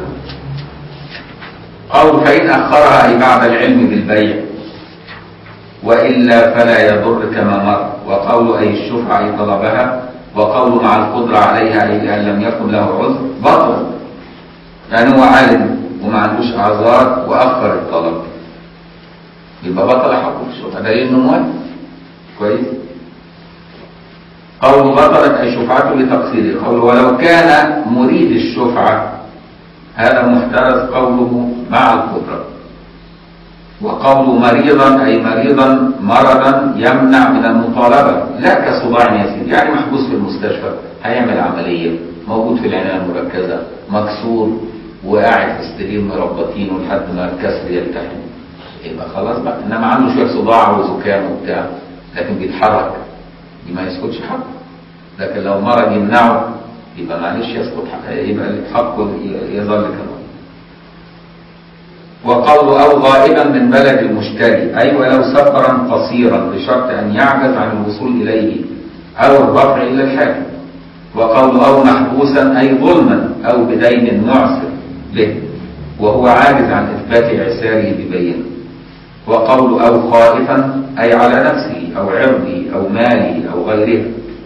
قول فإن أخرها أي بعد العلم بالبيع وإلا فلا يضر كما مر وقول أي الشفعة أي طلبها وقوله مع القدرة عليها أي بأن لم يكن له عذر بطل يعني هو عالم وما عندوش أعذار وأخر الطلب يبقى بطل حقه في الشفعة ده إنه موافق كويس قول بطلت أي شفعته لتقصيره قول ولو كان مريد الشفعة هذا محترز قوله مع القدرة وقول مريضا أي مريضا مرضا يمنع من المطالبة لا كصداع يسير يعني محبوس في المستشفى هيعمل عملية موجود في العناية المركزة مكسور وقاعد في السرير مربطينه لحد ما الكسر يلتحم يبقى خلاص بقى انما عنده شويه صداع وزكام وبتاع لكن بيتحرك دي ما يسكتش حقه لكن لو مرض يمنعه يبقى معلش يسقط حقه يبقى حقه يظل كما وقول أو غائبا من بلد المشتري أي ولو سفرا قصيرا بشرط أن يعجز عن الوصول إليه أو الرفع إلى الحاكم وقول أو محبوسا أي ظلما أو بدين معسر به وهو عاجز عن إثبات إعساره ببينه وقول أو خائفا أي على نفسه أو عرضه أو ماله أو غيره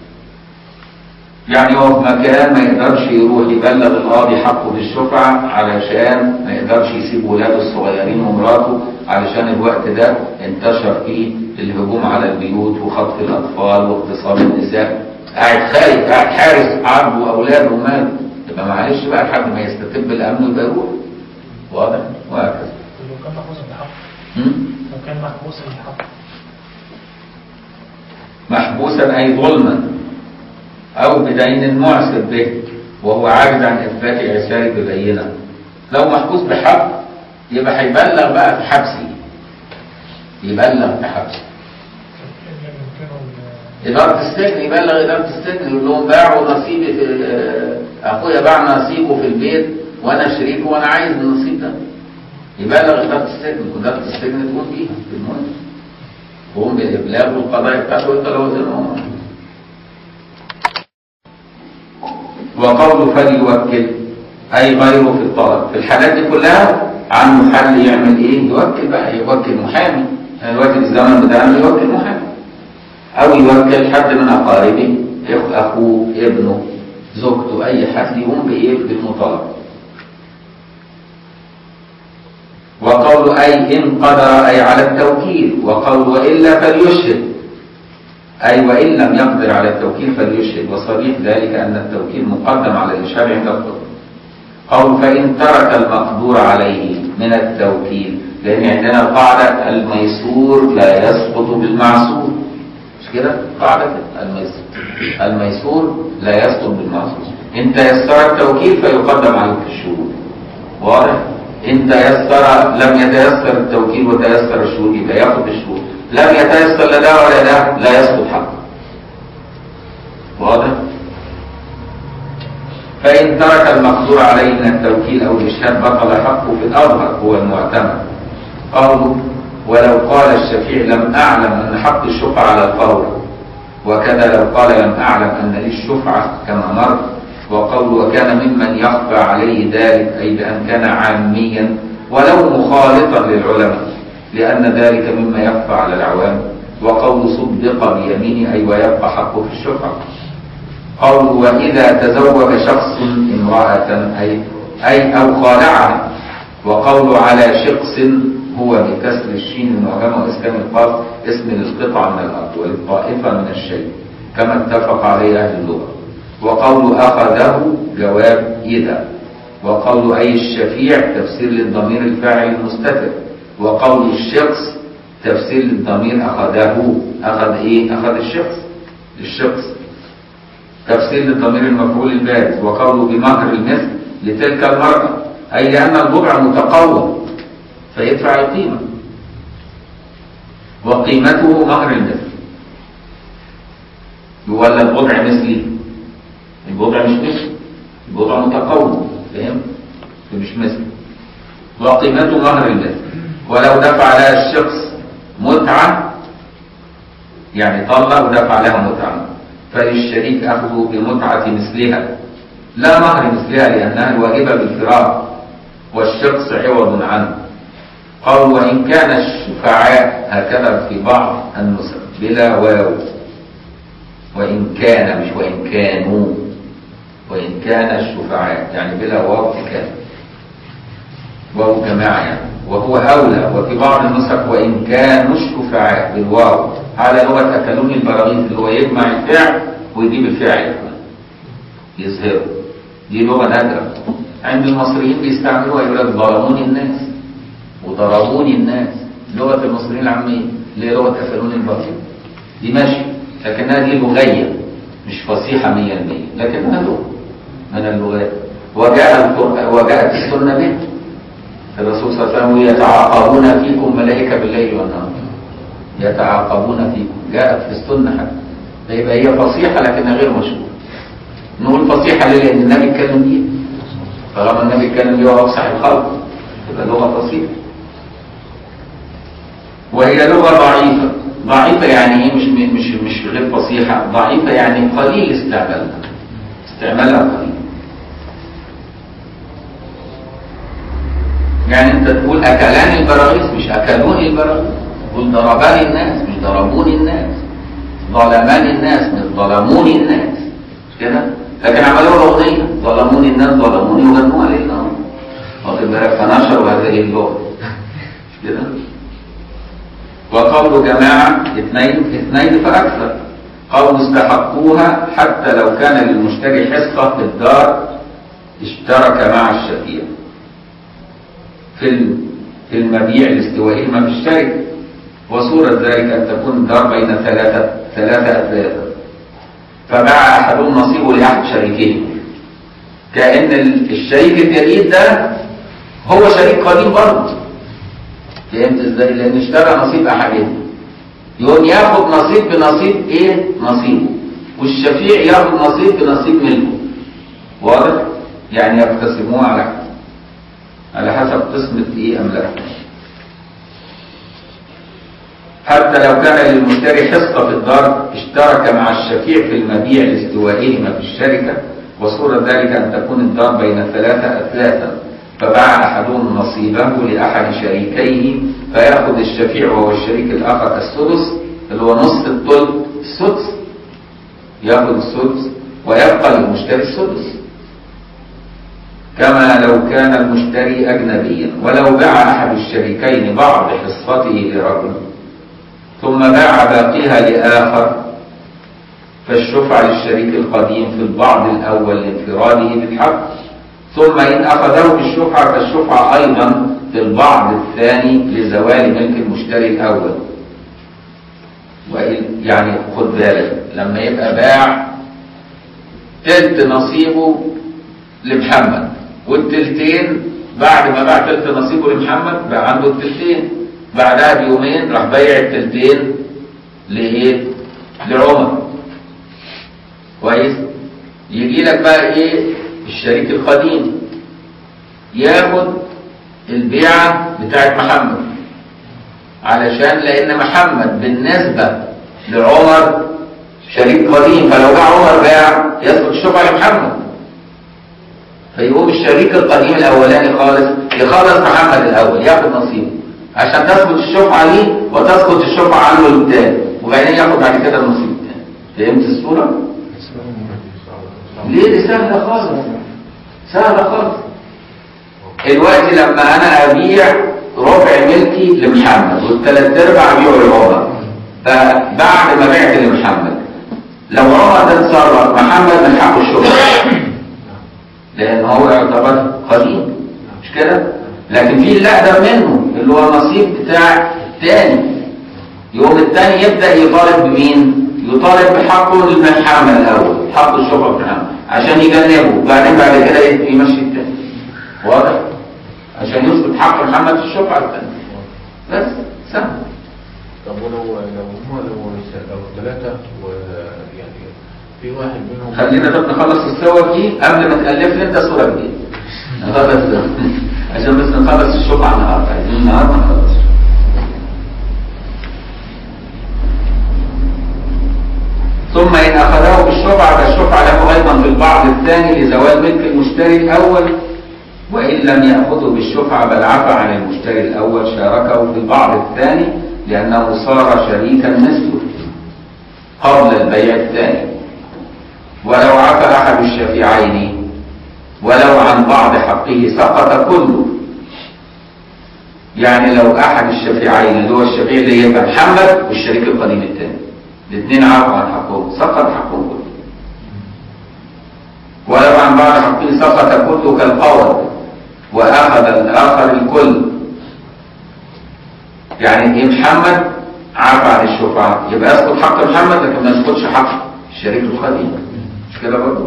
يعني هو في مكان ما يقدرش يروح يبلغ القاضي حقه بالشفعة علشان ما يقدرش يسيب ولاده الصغيرين ومراته علشان الوقت ده انتشر فيه الهجوم على البيوت وخطف الأطفال واغتصاب النساء قاعد خايف قاعد حارس عبده وأولاده وماله يبقى معلش بقى لحد ما يستتب الأمن ويبقى يروح واضح وهكذا
لو كان محبوس بحق
م?
لو كان محبوس بحق
محبوسا أي ظلما أو بدين معسر به وهو عاجز عن إثبات إعساره ببينة لو محبوس بحق يبقى هيبلغ بقى في حبسه يبلغ في حبسه
إلا يمكنهم
إدارة السجن يبلغ إدارة السجن يقول لهم باعوا نصيبي في آه، أخويا باع نصيبه في البيت وأنا شريكه وأنا عايز النصيب ده يبلغ إدارة السجن وإدارة السجن تقوم بيها في المهم تقوم بإبلاغ القضايا بتاعته ويطلعوا زي ما هم وقول فليوكل أي غيره في الطلب في الحالات دي كلها عنده حل يعمل إيه يوكل بقى يوكل محامي يعني دلوقتي في الزمن بتاعنا يوكل محامي أو يوكل حد من أقاربه إخ- أخوه ابنه زوجته أي حد يقوم بإيه بالمطالبة وقول أي إن قدر أي على التوكيل وقول وإلا فليشهد أي وإن لم يقدر على التوكيل فليشهد وصريح ذلك أن التوكيل مقدم على الإشهاد عند القدر قول فإن ترك المقدور عليه من التوكيل لأن عندنا القاعدة الميسور لا يسقط بالمعسور مش كده؟ قاعدة كده، الميسور الميسور لا يسقط بالمعسور إن تيسر التوكيل فيقدم عليك الشهود واضح؟ إن تيسر لم يتيسر التوكيل وتيسر الشهود يبقى ياخد الشهود لم يتيسر لا ده ولا ده لا يسقط حقه واضح؟ فإن ترك المقدور عليه من التوكيل أو الإشهاد بطل حقه في الأظهر هو المعتمد قوله ولو قال الشفيع لم أعلم أن حق الشفعة على الفور وكذا لو قال لم أعلم أن لي الشفعة كما مر وقول وكان ممن يخفى عليه ذلك أي بأن كان عاميا ولو مخالطا للعلماء لأن ذلك مما يخفى على العوام وقول صدق بيمينه أي ويبقى حقه في الشفعة قول وإذا تزوج شخص امرأة أي أي أو خالعها وقول على شخص هو بكسر الشين المعجمة وإسكان القاف اسم للقطعة من الأرض وللطائفة من الشيء كما اتفق عليه أهل اللغة وقول أخذه جواب إذا وقول أي الشفيع تفسير للضمير الفاعل المستتر وقول الشخص تفسير للضمير أخذه أخذ إيه؟ أخذ الشخص الشخص تفسير للضمير المفعول البارز وقوله بمهر المثل لتلك المرأة أي لأن البضع متقوم فيدفع القيمة وقيمته مهر المثل ولا البضع مثلي البضع مش مثل البضع متقوم فهم مش مثل وقيمته مهر المثل ولو دفع لها الشخص متعة يعني طلق ودفع لها متعة فللشريك أخذه بمتعة مثلها لا مهر مثلها لأنها الواجبة بالفراق والشخص عوض عنه قال وإن كان الشفعاء هكذا في بعض النسخ بلا واو وإن كان مش وإن كانوا وإن كان الشفعاء يعني بلا واو كان واو جماعة يعني وهو أولى وفي بعض النسخ وإن كانوا الشفعاء بالواو على لغة أكلوني البراغيث اللي هو يجمع الفعل ويجيب الفعل يظهره دي لغة نادرة عند المصريين بيستعملوها يقول لك ظلموني الناس وضربوني الناس لغة المصريين العامية اللي هي لغة أكلوني البراغيث دي ماشي لكنها دي لغية مش فصيحة 100% لكنها لغة من اللغات وجاء القرآن وجاءت السنة بها الرسول صلى الله عليه وسلم يتعاقبون فيكم ملائكة بالليل والنهار يتعاقبون فيكم جاءت في السنة حتى فيبقى هي فصيحة لكنها غير مشهورة نقول فصيحة ليه؟ لأن النبي اتكلم بيها طالما النبي اتكلم بيها وهو أفصح الخلق تبقى لغة فصيحة وهي لغة ضعيفة ضعيفة يعني ايه مش مش مش غير فصيحة ضعيفة يعني قليل استعمالها استعمالها قليل يعني انت تقول اكلاني البراغيث مش اكلوني البراغيث تقول ضرباني الناس مش ضربوني الناس ظلماني الناس مش ظلموني الناس مش كده لكن عملوا له اغنيه ظلموني الناس ظلموني وغنوا عليه الامر واخد بالك فنشروا هذه اللغه مش كده وقول جماعة اثنين اثنين فأكثر قول استحقوها حتى لو كان للمشتري حصة في الدار اشترك مع الشفيع في في المبيع الاستوائي ما في الشركة وصورة ذلك أن تكون الدار بين ثلاثة ثلاثة أثلاثة فباع أحدهم نصيبه لأحد شريكين كأن الشريك الجديد ده هو شريك قديم برضه فهمت ازاي؟ لأن اشترى نصيب أحدهم يقوم ياخد نصيب بنصيب ايه؟ نصيبه والشفيع ياخد نصيب بنصيب ملكه واضح؟ يعني يقتسموه على على حسب قسمة ايه أملاكه حتى لو كان للمشتري حصة في الدار اشترك مع الشفيع في المبيع لاستوائهما في الشركة وصورة ذلك أن تكون الدار بين ثلاثة أثلاثا فباع أحدهم نصيبه لأحد شريكيه فيأخذ الشفيع وهو الشريك الآخر السدس اللي هو نصف الثلث السدس يأخذ السدس ويبقى للمشتري السدس كما لو كان المشتري أجنبيا ولو باع أحد الشريكين بعض حصته لرجل ثم باع باقيها لآخر فالشفع للشريك القديم في البعض الأول لانفراده بالحق ثم إن أخذه بالشفعة فالشفعة أيضا في البعض الثاني لزوال ملك المشتري الأول وإن يعني خد بالك لما يبقى باع تلت نصيبه لمحمد والتلتين بعد ما باع تلت نصيبه لمحمد بقى عنده التلتين بعدها بيومين راح بايع التلتين لايه؟ لعمر كويس؟ يجي لك بقى ايه؟ الشريك القديم ياخد البيعة بتاعت محمد علشان لان محمد بالنسبة لعمر شريك قديم فلو باع عمر باع يسقط الشفعة لمحمد فيقوم الشريك القديم الاولاني خالص يخلص محمد الاول ياخد نصيبه عشان تثبت الشفعة ليه وتسقط الشفعة عنه الثاني وبعدين ياخد بعد كده النصيب الثاني فهمت الصورة؟ ليه دي سهلة خالص سهلة خالص الوقت لما انا ابيع ربع ملكي لمحمد والثلاث ارباع ابيعه لعمر فبعد ما بعت لمحمد لو عمر ده اتصرف محمد من حقه الشفعة لان هو يعتبر قديم مش كده لكن في اللي اقدم منه اللي هو النصيب بتاع الثاني يوم الثاني يبدا يطالب بمين يطالب بحقه للمحمد الاول حق الشفعة محمد عشان يجنبه وبعدين بعد كده يمشي الثاني واضح عشان يثبت حق محمد في الشفعة الثانية بس سهل
طب ولو لو هم لو لو ثلاثة ويعني في واحد منهم
خلينا طب نخلص الصور دي قبل ما تألف لي انت صورة جديدة نخلص ده. عشان بس نخلص الشفعة النهارده عايزين النهارده نخلص ثم إن أخذه بالشفعة فالشفعة له أيضا في البعض الثاني لزوال ملك المشتري الأول وإن لم يأخذه بالشفعة بل عفى عن المشتري الأول شاركه في البعض الثاني لأنه صار شريكا مثله قبل البيع الثاني ولو عفى أحد الشفيعين ولو عن بعض حقه سقط كله يعني لو أحد الشفيعين اللي هو الشفيع اللي يبقى محمد والشريك القديم الثاني الاثنين عفوا عن حقهم سقط حقهم كله ولو عن بعض حقه سقط كله كالقول وأخذ الآخر الكل يعني إيه محمد عفى عن الشفعاء يبقى يسقط حق محمد لكن ما يسقطش حق الشريك القديم مش كده برضه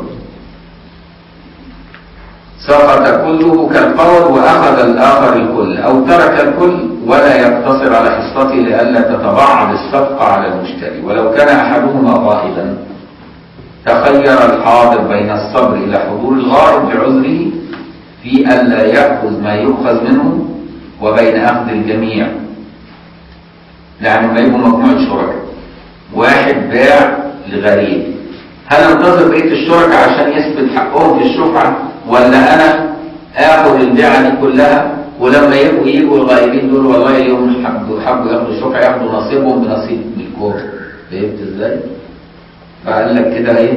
سقط كله كالقول وأخذ الآخر الكل أو ترك الكل ولا يقتصر على حصته لئلا تتبعض الصفقة على المشتري ولو كان أحدهما غائبا تخير الحاضر بين الصبر إلى حضور الغائب لعذره في ألا يأخذ ما يؤخذ منه وبين أخذ الجميع يعني ما يبقوا مجموعة شركاء واحد باع لغريب هل انتظر بقية الشركاء عشان يثبت حقهم في الشفعة ولا أنا آخذ البيعة دي كلها ولما يبقوا يجوا الغائبين دول والله اليوم حبوا حبوا ياخدوا الشفعة ياخدوا نصيبهم بنصيب ملكهم فهمت ازاي؟ فقال لك كده ايه؟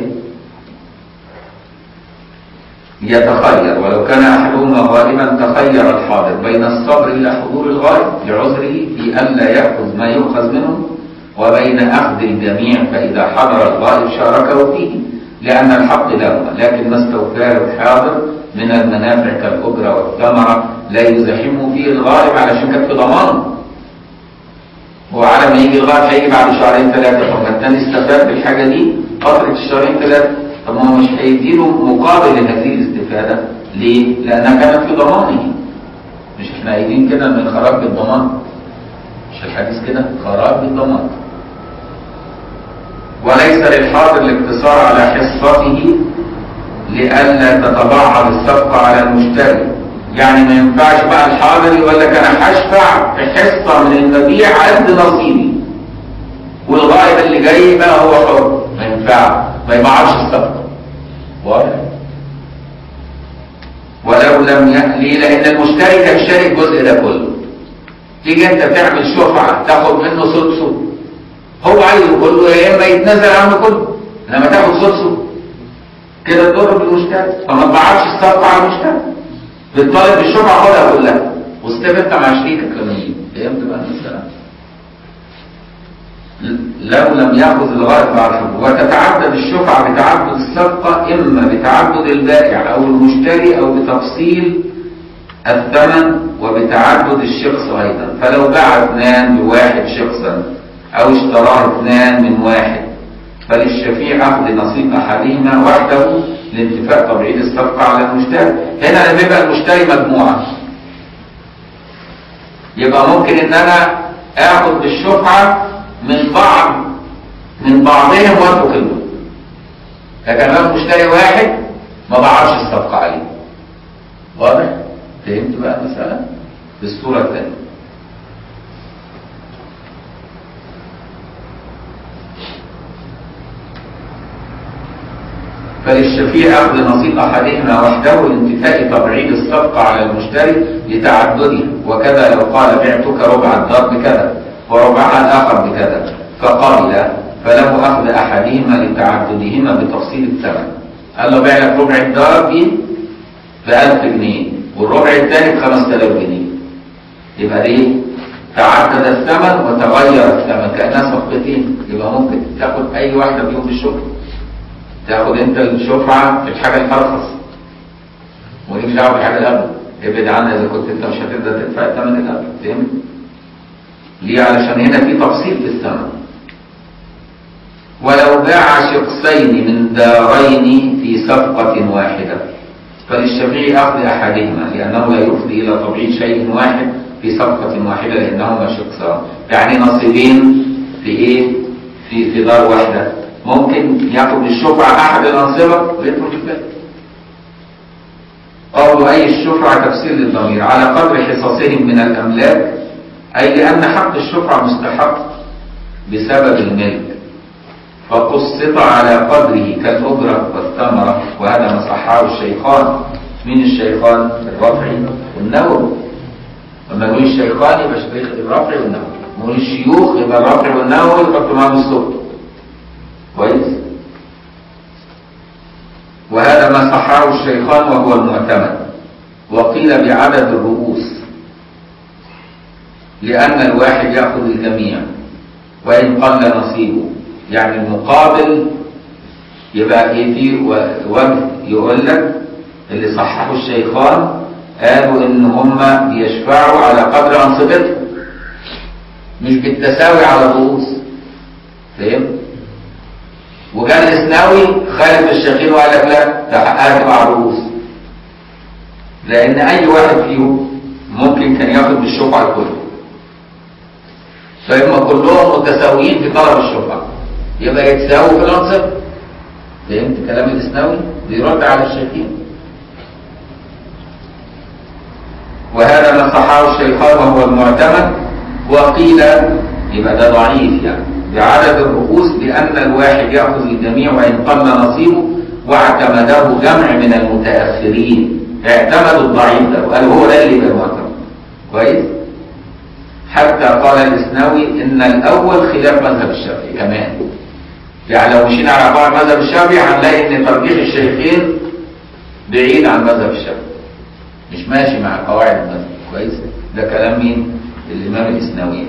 يتخير ولو كان احدهما غائبا تخير الحاضر بين الصبر الى حضور الغائب لعذره في الا ياخذ ما يؤخذ منه وبين اخذ الجميع فاذا حضر الغائب شاركه فيه لان الحق لهما لكن ما استوفاه الحاضر من المنافع كالاجره والثمره لا يزاحمه فيه الغائب علشان كانت في ضمانه هو على ما يجي الغائب هيجي بعد شهرين ثلاثه طب ما التاني استفاد بالحاجه دي فتره الشهرين ثلاثه طب ما هو مش هيديله مقابل لهذه الاستفاده ليه؟ لانها كانت في ضمانه مش احنا قايلين كده ان الخراج بالضمان مش الحديث كده خراج بالضمان وليس للحاضر الاقتصار على حصته لئلا تتبعض الصفقه على المشتري يعني ما ينفعش بقى الحاضر يقول لك انا هشفع في حصه من المبيع قد نصيبي والغائب اللي جاي بقى هو حر ما ينفعش ما يبعرش الصفقه واضح ولو لم ي... ليه لان المشتري كان شارك الجزء ده كله تيجي انت تعمل شفعه تاخد منه سدسه هو عايزه كله يا اما يتنازل عنه كله لما تاخد سدسه كده تضر بالمشتري فما تبعرش الصفقه على المشتري بتطالب بالشفعه خدها كلها واستفد انت مع شريكك لما يجي فهمت بقى المساله لو لم يأخذ الغائب بعد حكم وتتعدد الشفعة بتعدد الصفقة إما بتعدد البائع أو المشتري أو بتفصيل الثمن وبتعدد الشخص أيضا فلو باع اثنان بواحد شخصا أو اشتراه اثنان من واحد فللشفيع أخذ نصيب أحدهما وحده لانتفاء تبعيد الصفقة على المشتري هنا لما يبقى المشتري مجموعة يبقى ممكن إن أنا آخذ بالشفعة من بعض من بعضهم واترك الباقي لكن لو مشتري واحد ما بعرفش الصفقة عليه واضح؟ فهمت بقى المسألة؟ بالصورة الثانية فللشفيع أخذ نصيب أحدهما وحده لانتفاء تبعيد الصفقة على المشتري لتعدده وكذا لو قال بعتك ربع الدار بكذا وربعها الآخر بكذا فقبل فله أخذ أحدهما لتعددهما بتفصيل الثمن قال له بيع لك ربع الدار دي ب 1000 جنيه والربع الثاني ب 5000 جنيه يبقى ايه؟ تعدد الثمن وتغير الثمن كأنها صفقتين يبقى ممكن تاخد أي واحدة فيهم بالشفعة تاخد أنت الشفعة في الحاجة الأرخص وليك دعوة بالحاجة الأغلى ابعد عنها إذا كنت أنت مش هتقدر تدفع الثمن الأغلى فهمت؟ ليه علشان هنا في تفصيل في الثمن ولو باع شخصين من دارين في صفقة واحدة فللشفيع أخذ أحدهما لأنه لا يفضي إلى تبعيد شيء واحد في صفقة واحدة لأنهما شخصان يعني نصيبين في إيه؟ في في دار واحدة ممكن ياخد الشفعة أحد الأنصبة ويترك الباقي قالوا أي الشفعة تفسير للضمير على قدر حصصهم من الأملاك أي لأن حق الشفعة مستحق بسبب الملك فقسط على قدره كالأجرة والثمرة وهذا ما صححه الشيخان من الشيخان الرافعي والنووي لما نقول الشيخان يبقى الشيخ الرافعي والنووي نقول الشيوخ يبقى الرافعي والنووي يحطوا معاهم السكر كويس وهذا ما صححه الشيخان وهو المعتمد وقيل بعدد الرؤوس لأن الواحد يأخذ الجميع وإن قل نصيبه يعني المقابل يبقى ايه في و- وجه يقول لك اللي صححوا الشيخان قالوا ان هم بيشفعوا على قدر انصبتهم مش بالتساوي على الرؤوس فهمت؟ وجاء الاسناوي خالف الشيخين وقال لك لا ده حقها تبقى على الرؤوس لان اي واحد فيهم ممكن كان ياخد بالشفعه الكل فهم كلهم متساويين في طلب الشفعه يبقى يتساووا في الانصب فهمت كلام الاسناوي بيرد على الشيخين وهذا ما صححه الشيخان وهو المعتمد وقيل يبقى ده ضعيف يعني بعدد الرؤوس بأن الواحد يأخذ الجميع وإن قل نصيبه واعتمده جمع من المتأخرين اعتمدوا الضعيف ده وقالوا هو ده اللي يبقى معتمد كويس حتى قال الإسناوي إن الأول خلاف مذهب الشافعي كمان يعني لو مشينا على قواعد مذهب الشافعي هنلاقي إن ترجيح الشيخين بعيد عن مذهب الشافعي مش ماشي مع قواعد المذهب كويس ده كلام مين الامام الاسناوي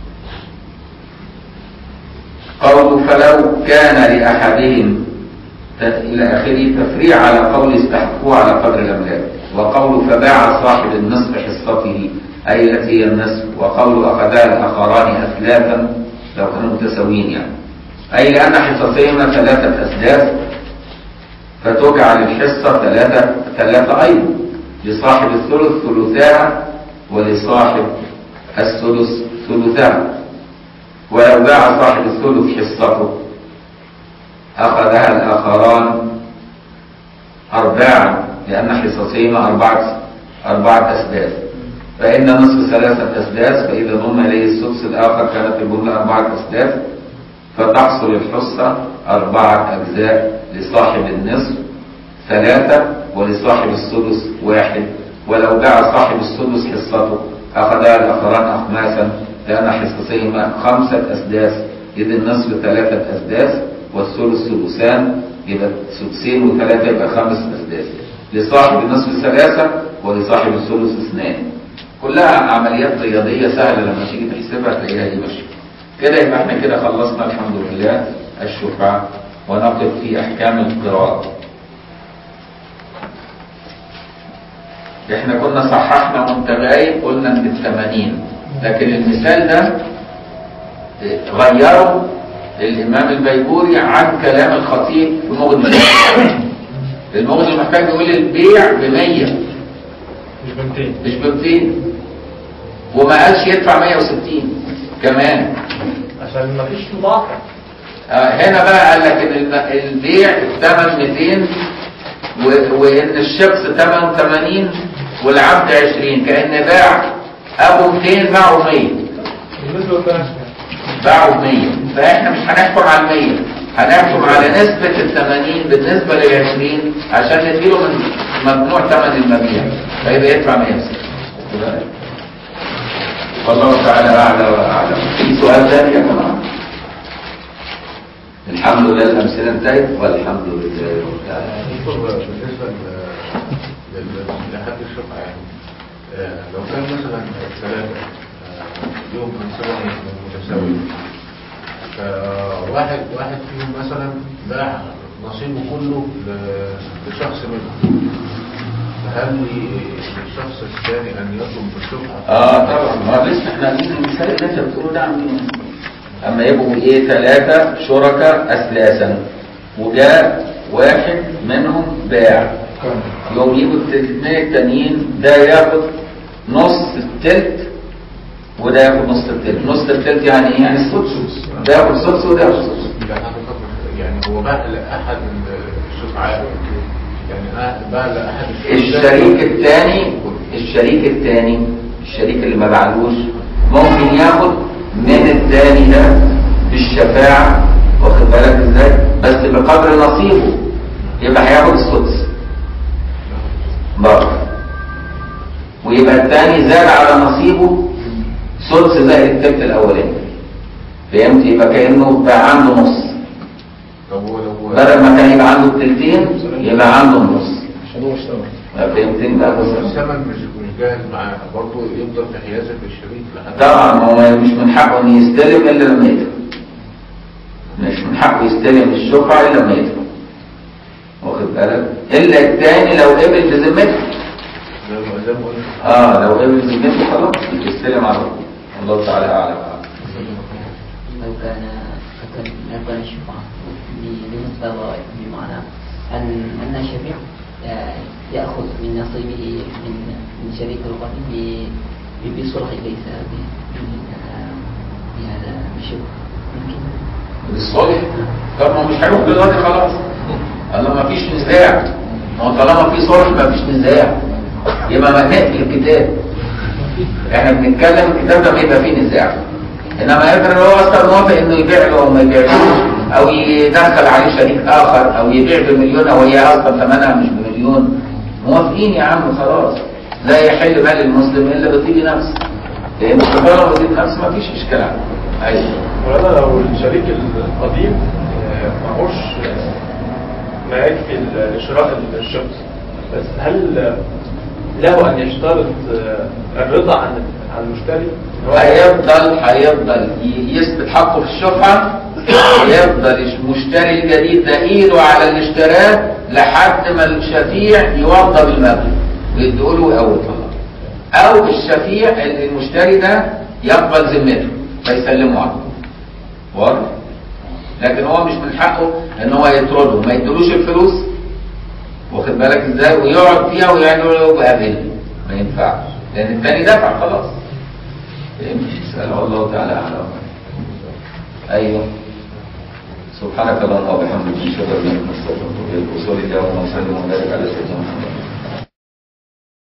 قوله فلو كان لاحدهم ت- الى اخره تفريع على قول استحقوا على قدر الاملاك وقول فباع صاحب النصف حصته اي التي هي النصف وقول اخذها الاخران اثلاثا لو كانوا متساويين يعني اي لان حصتهما ثلاثه اسداس فتجعل الحصة ثلاثة ثلاثة أيضا لصاحب الثلث ثلثاها ولصاحب الثلث ثلثاها ولو باع صاحب الثلث حصته أخذها الآخران أرباعا لأن حصتهما أربعة أربعة أسداس فإن نصف ثلاثة أسداس فإذا ضم إليه السدس الآخر كانت الجملة أربعة أسداس فتحصل الحصة أربعة أجزاء لصاحب النصف ثلاثة ولصاحب السدس واحد ولو باع صاحب السدس حصته أخذها الآخران أخماسا لأن حصتهما خمسة أسداس إذ النصف ثلاثة أسداس والثلث سدسان يبقى سدسين وثلاثة يبقى خمس أسداس لصاحب النصف ثلاثة ولصاحب الثلث اثنان كلها عمليات رياضية سهلة لما تيجي تحسبها تلاقيها دي ماشية كده يبقى احنا كده خلصنا الحمد لله الشفعة ونقف في أحكام القراءة احنا كنا صححنا وانت غايب قلنا ان الثمانين لكن المثال ده اه، غيره الامام البيبوري عن كلام الخطيب في مغني المغني محتاج يقول البيع ب 100
مش بنتين
مش ب 200 وما قالش يدفع 160 كمان
عشان ما فيش مضاعفة
آه، هنا بقى قال لك ان الم- البيع الثمن 200 و- وان الشخص ثمنه 80 والعبد 20 كان باع ابو 200 باعه 100
بالنسبة للثلاثة
باعوا 100 فاحنا مش هنحكم على 100 هنحكم على نسبة ال 80 بالنسبة لل 20 عشان نديله من مجموع ثمن المبيع فيبقى يدفع 160 والله تعالى اعلى واعلم في سؤال ثاني يا جماعه الحمد لله الامثله انتهت والحمد لله رب العالمين
دكتور بالنسبة ل- لل- لحد الشفعة يعني آه، لو كان مثلا ثلاثة آه، يوم منصبهم متساوي فواحد واحد فيهم مثلا باع نصيبه كله ل- لشخص منهم فهل للشخص الثاني أن يطلب بالشفعة؟
اه طبعا ما لسه احنا عايزين المثال اللي انت بتقوله ده عاملين اما يبقوا ايه ثلاثة شركاء اسلاسا وجاء واحد منهم باع يوم يجوا الاثنين التانيين ده ياخد نص التلت وده ياخد نص التلت نص التلت يعني ايه يعني السدس ده ياخد سدس وده ياخد سدس
يعني حضرتك يعني هو باع لأحد الشفعاء يعني باع لأحد
الشريك الثاني الشريك الثاني الشريك اللي ما باعلوش ممكن ياخد من الثاني ده بالشفاعة واخد بالك ازاي بس بقدر نصيبه يبقى هياخد السدس برضه ويبقى الثاني زاد على نصيبه سدس زائد التلت الاولاني فهمت يبقى كانه بقى عنده نص
طب هو لو
بدل ما كان يبقى عنده التلتين يبقى عنده النص
عشان هو اشتغل
فهمتني بقى
لو
بص
الثمن مش مش جاهز معاه برضه يفضل في حيازه الشريك لحد
طبعا ما هو مش من حقه ان يستلم الا لما يدفع مش من حقه يستلم الشفعة الا لما يدفع واخد بالك الا التاني لو قبل بذمته
زي ما زي ما قلت
اه لو قبل بذمته خلاص يستلم على طول الله تعالى اعلم
لو كان فكر لو كان الشفعة بالنسبة للغائب بمعنى أن أن الشفيع آه، يأخذ من نصيبه من من شريك الغائب ب- ب- بصلح ليس ب- ب- بهذا بشبهة ممكن
بالصلح طب ما مش هيروح دلوقتي خلاص الله ما فيش نزاع ما هو طالما في صلح ما فيش نزاع يبقى ما نقفل الكتاب احنا بنتكلم الكتاب ده بيبقى فيه نزاع انما افرض هو اصلا موافق انه يبيع له او ما يبيعلوش او يدخل عليه شريك اخر او يبيع بمليون او هي اصلا ثمنها مش بمليون موافقين يا عم خلاص لا يحل مال المسلم الا بطيب نفس لان طالما بطيب نفس ما فيش اشكال عنه ايوه
وأنا لو الشريك القديم آه، معهوش آه، ما يكفي ل- لشراء الشخص بس هل آه، له أن يشترط آه، الرضا عن عن المشتري؟ إن هو-
هيفضل هيفضل ي- يثبت حقه في الشفعة يفضل المشتري الجديد ده ايده على اللي اشتراه لحد ما الشفيع يوضب المبلغ ويديله اول طلاق او الشفيع المشتري ده يقبل ذمته فيسلمه عنه واضح لكن هو مش من حقه ان هو يطرده ما يدلوش الفلوس واخد بالك ازاي ويقعد فيها ويعني له بقابل ما ينفعش لان التاني دفع خلاص فهمت اسال الله تعالى اعلم ايوه سبحانك اللهم وبحمدك نشهد ان لا اله الا انت نستغفرك ونتوب اليك وصلي اللهم وسلم وبارك على سيدنا محمد